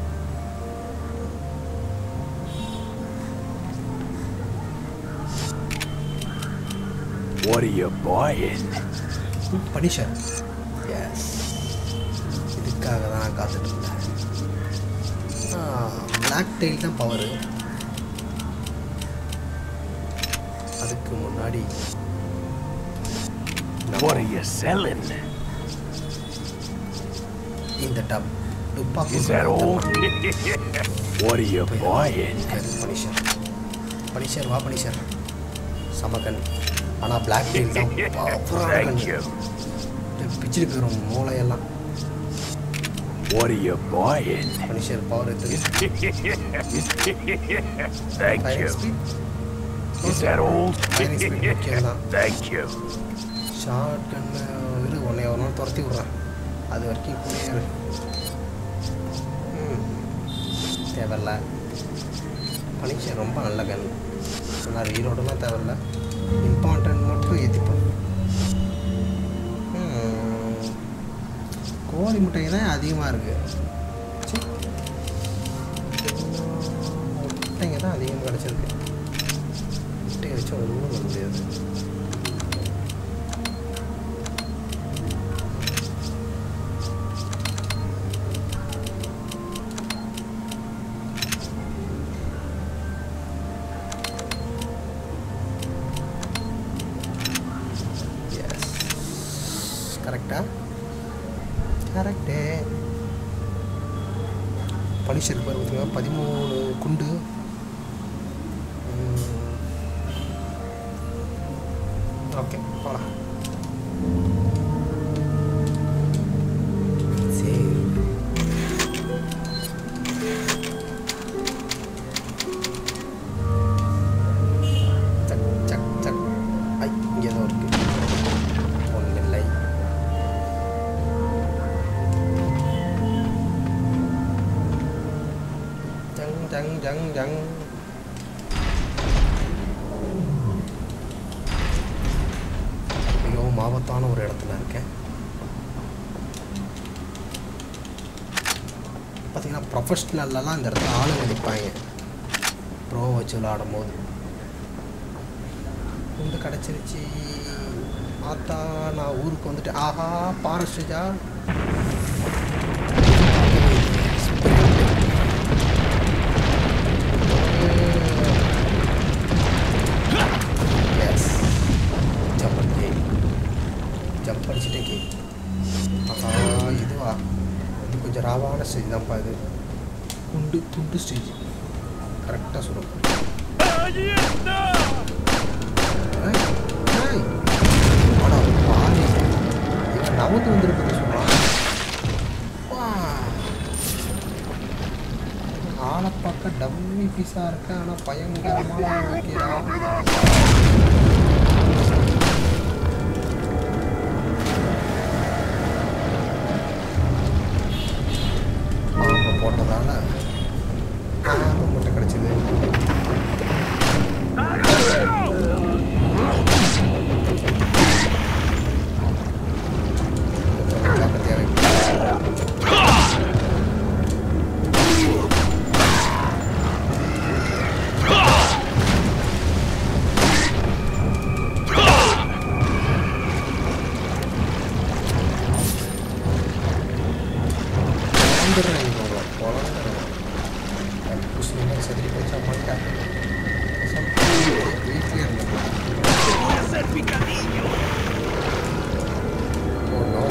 What are you buying? Punisher yes இதுக்காக தான் நான் காத்துட்டு இருந்தேன் பிளாக் டெயில் தான் பவரு அதுக்கு முன்னாடி What are you selling? இந்த டப் துப்பாக்கி Is that all? what are you buying? Punisher punisher வா பனிஷர் சமகன் ஆனால் பிளாக் டெயில் தான் powerful-ஆன Thank கன். you. பிச்சுட்டு போயிடும் மூளையெல்லாம் What are you buying? Punisher power எடுத்து Thank firing you. Speed Is that all? Firing speed முக்கியம் தான் Thank you. ஷார்ட் கன்னு இரு உன்னை ஒரு நாள் துரத்தி விட்றேன் அது வரைக்கும் கூடயே இரு ம், தேவையில்ல பனிஷர் ரொம்ப நல்ல கன் சொன்னார் ஈரோடெல்லாம் தேவையில்ல இம்பார்ட்டன்ட் மட்டும் ஏற்றிப்போம் ம், கோழி முட்டை தான் அதிகமாக இருக்குது முட்டைங்க தான் அதிகம் கிடச்சிருக்கு முட்டையை வச்சு ஒன்றும் பண்ண முடியாது எஸ் கரெக்டா கரெக்டே பனிஷருக்கு பார்த்தீங்கன்னா பதிமூணு குண்டு ஓகே போகலாம் சரி சக் சக் சக் ஐ இங்கே ஏதோ இருக்கு ஒன்றில்லை ஜங் ஜங் ஜங் ஜங் மிகவும் ஆபத்தான ஒரு இடத்துல இருக்கேன் பார்த்தீங்கன்னா ப்ரொஃபஷ்னல்லாம் இந்த இடத்துல ஆளுங்க நிற்பாங்க ப்ரோ வச்சு விளாடும் போது குண்டு கிடச்சிருச்சு ஆத்தா நான் ஊருக்கு வந்துட்டு ஆஹா பாரஸ்டேஜா எஸ் ஜம்ப் கே ஜம்ப் அடிச்சுட்டே கே ஆஹா இதுவா இது கொஞ்சம் ராவான ஸ்டேஜ் தான்ப்பா இது குண்டு துண்டு ஸ்டேஜ் கரெக்டாக சொல்லும் ஏய், ஏய். அட பாவி. இவன் நவுந்து வந்திருப்பது சொல்றான் வா. ஆளை பார்க்க டம்மி பீஸா இருக்க ஆனா பயங்கரமான ஓகேடா பாம்பை போட்டதால பாம்பு மட்டும் கிடைச்சது ஜாக்கிரதையா வை. பொழந்துடுறேன் இங்க உங்களை, பொழந்துடுறேன். தர்பூசணி மாதிரி செதறி போச்சா பண்ணிட்டேன். வீட்லயே இருந்தேன். Oh no.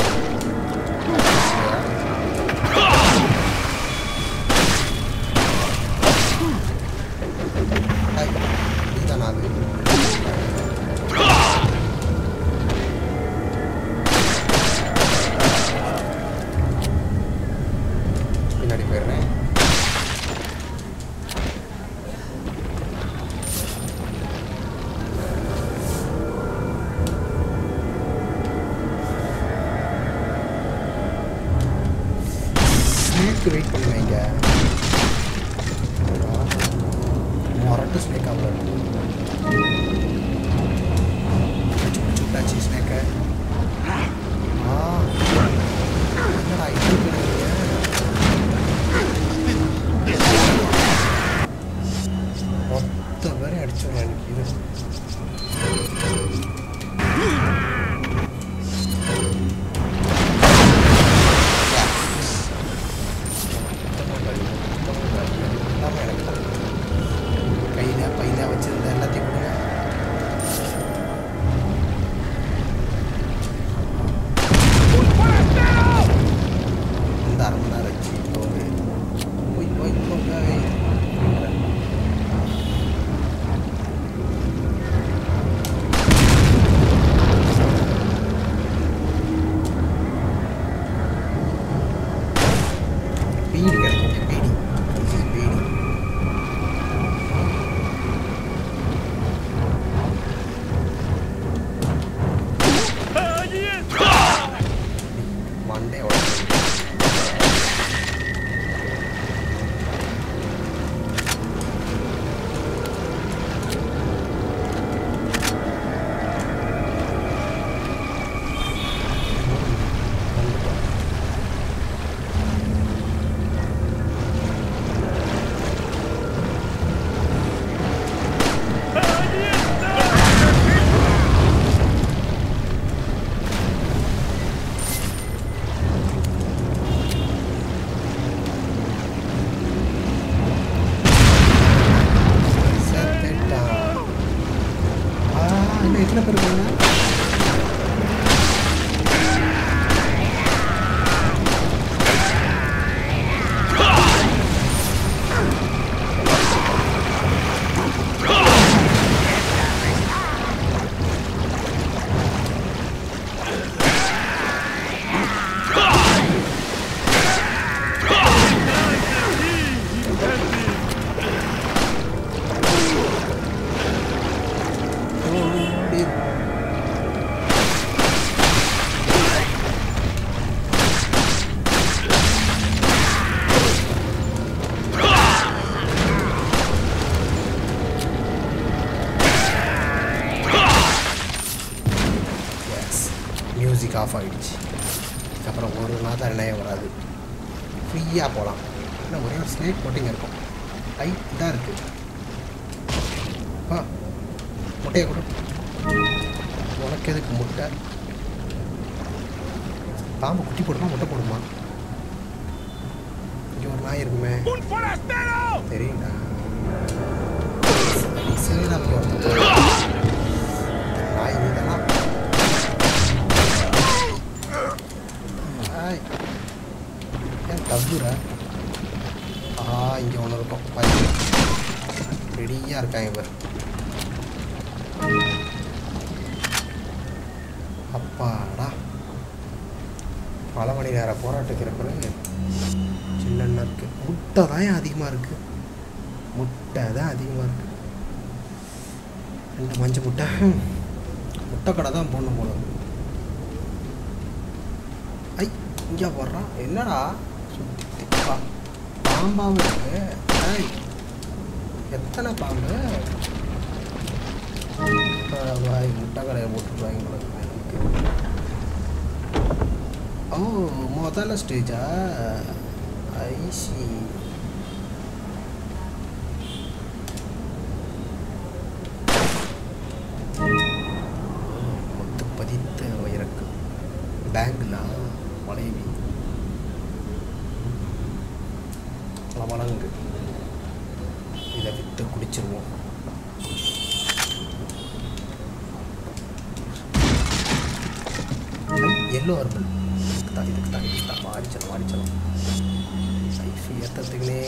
ஹாய் இதுதான் அது பின்னாடி போயிடுறேன் ஸ்னேக்கு வெயிட் பண்ணுவேங்க மொரட்டு ஸ்னேக் அவ்வளோ பிடிச்சி பிடிச்சி விட்டாச்சு ஸ்னேக்கை ஆ மியூசிக் ஆஃப் ஆகிடுச்சு அப்புறம் ஒரு நாள் நினைவு வராது ஃப்ரீயாக போகலாம் இல்லை ஒரே ஒரு ஸ்னேக் போட்டிங்க இருக்கும் ஐ இதாக இருக்குது ஆ முட்டையை கொடு உனக்கு எதுக்கு முட்டை பாம்பு குட்டி போடுமா முட்டை போடுமா இங்கே ஒரு நாய் இருக்குமே தெரியுங்களா சரிதான் அப்படி ஒருத்தன் நாய் இதெல்லாம் ஆய் ஏன் தப்புற ஆ இங்கே ஒன்று இருக்கும் பாரு ரெடியாக இருக்காங்க இவர் அப்பாடா பல மணி நேர போராட்டக்கிற பிறகு சின்ன இருக்கு முட்டை தான் அதிகமாக இருக்கு முட்டை தான் அதிகமாக இருக்கு ரெண்டு மஞ்சள் முட்டை ஹம். முட்டை கடை தான் போடணும் போல இருக்கு. ஐ இங்கே போடுறான் என்னடா சுத்தி பா- பாம்பாவும் இருக்கு ஐய் எத்தனை பாம்பு அட வாய் முட்டை கடையை போட்டுருவாங்க போல இருக்கு எனக்கு. ஓ முதல்ல ஸ்டேஜா ஐசி முத்து பதித்த வைரக்கு பேங்கில் வளைவி வளங்கு இதை விற்று குடிச்சிருவோம் எல்லோ அர்பல் இதுக்கு தான் இதுக்கு தான் இதுக்கு தான் மாடிச்சலாம் மாடிச்சலாம் சைஃபி ஏற்றத்துக்குனே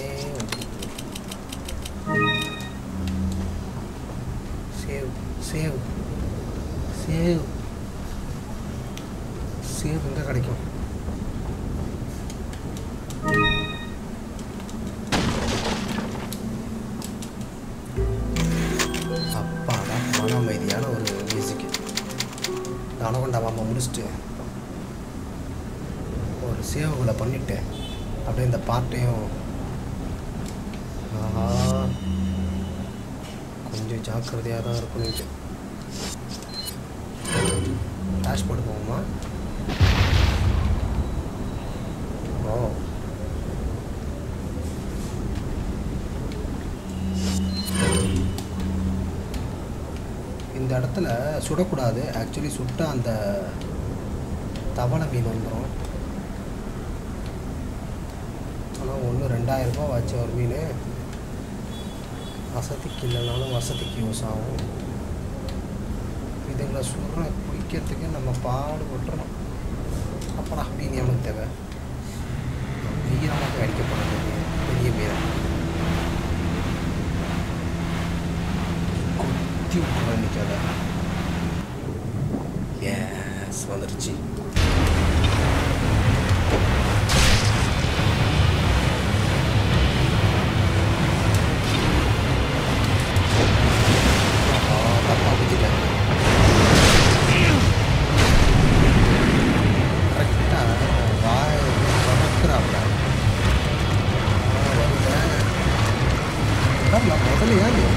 சேவ் சேவ் சேவ் சேவ் எங்கே கிடைக்கும் அப்பாடா மன அமைதியான ஒரு மியூசிக்கு அனகொண்டா மாமா முடிச்சுட்டு ஒரு சேவுகளை பண்ணிட்டு அப்படியே இந்த பாட்டையும் ஆஹா கொஞ்சம் ஜாக்கிரதையாக தான் இருக்கணும் டேஷ்போர்டு போவோமா ஓ இந்த இடத்துல சுடக்கூடாது ஆக்சுவலி சுட்ட அந்த தவளை மீன் வந்துடும் ஆனால் ஒன்று ரெண்டாயிரம் ரூபாய் வச்ச ஒரு மீன் வசதிக்கு இல்லைனாலும் வசதிக்கு யூஸ் ஆகும் இதுங்களை சுடுற குடிக்கிறதுக்கு நம்ம பாடுபட்டுறோம் அப்படா மீன் எவனுக்கு தேவை வீரமாக அடிக்கப்படுறது பெரிய மீன் கொத்தி விட்டுற நிற்காத எஸ் வந்துருச்சு ஆஹா, தப்பா குத்திட்டேன். கரெக்டா வாய் திறக்கிறாப்புல. ஆ, வருதேன். அதான் நான் முதல்ல ஏன் இது?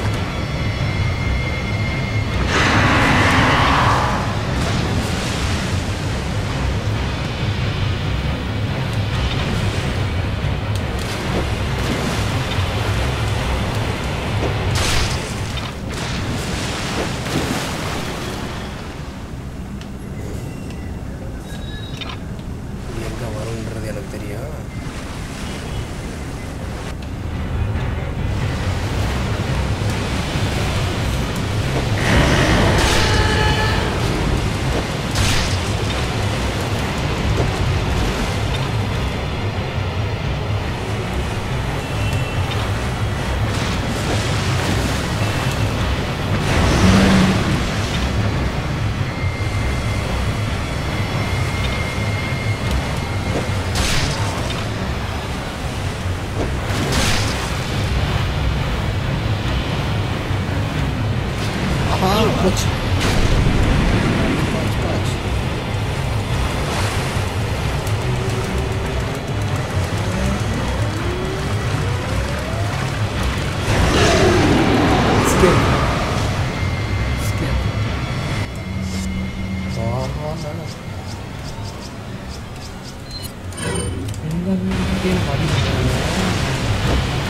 போயிட்டே எனக்கு அடி வாங்குறாங்க.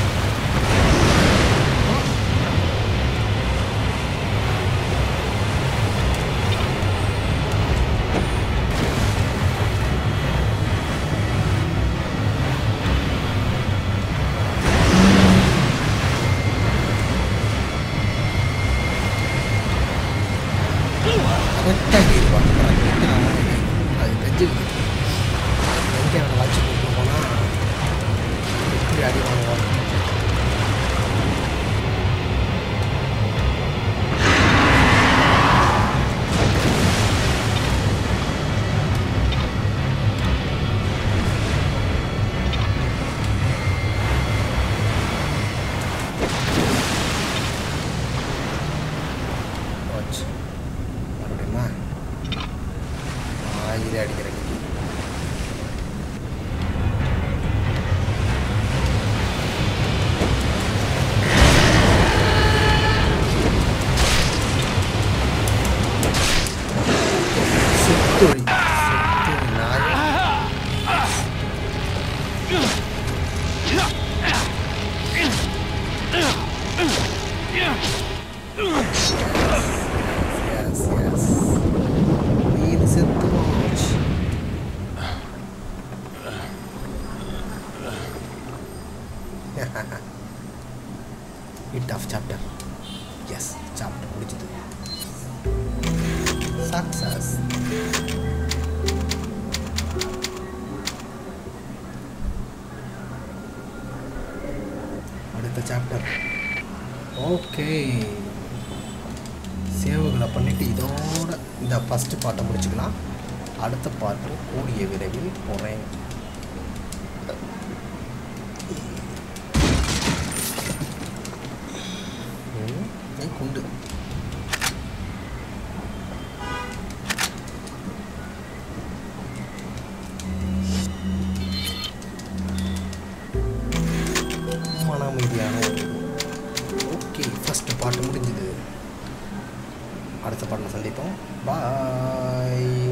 கரெக்டாக ஏறிடுவாங்க கரெக்டாக அது தெரிஞ்சுக்குது எங்கே அவனை வச்சு கூட்டு போனால் எப்படி அடி வாங்குவாங்க போச்சு மறுபடியுமா ஆயிரம் அடிக்கிறேன் சுத்தொழி சுத்தொழி நாய் எஸ் எஸ் மீன் செத்து போச்சு hit off chapter yes chapter முடிச்சது சக்சஸ் அடுத்த சாப்டர் ஓகே சேவுகளை பண்ணிவிட்டு இதோட இந்த ஃபஸ்ட்டு பாட்டை முடிச்சுக்கலாம் அடுத்த பாட்டு கூடிய விரைவில் போகிறேன் குண்டு மன அமைதியான ஒரு ஓகே ஃபஸ்ட்டு பாட்டு முடிஞ்சுது அடுத்த பாட்டில் சந்திப்போம் பாய்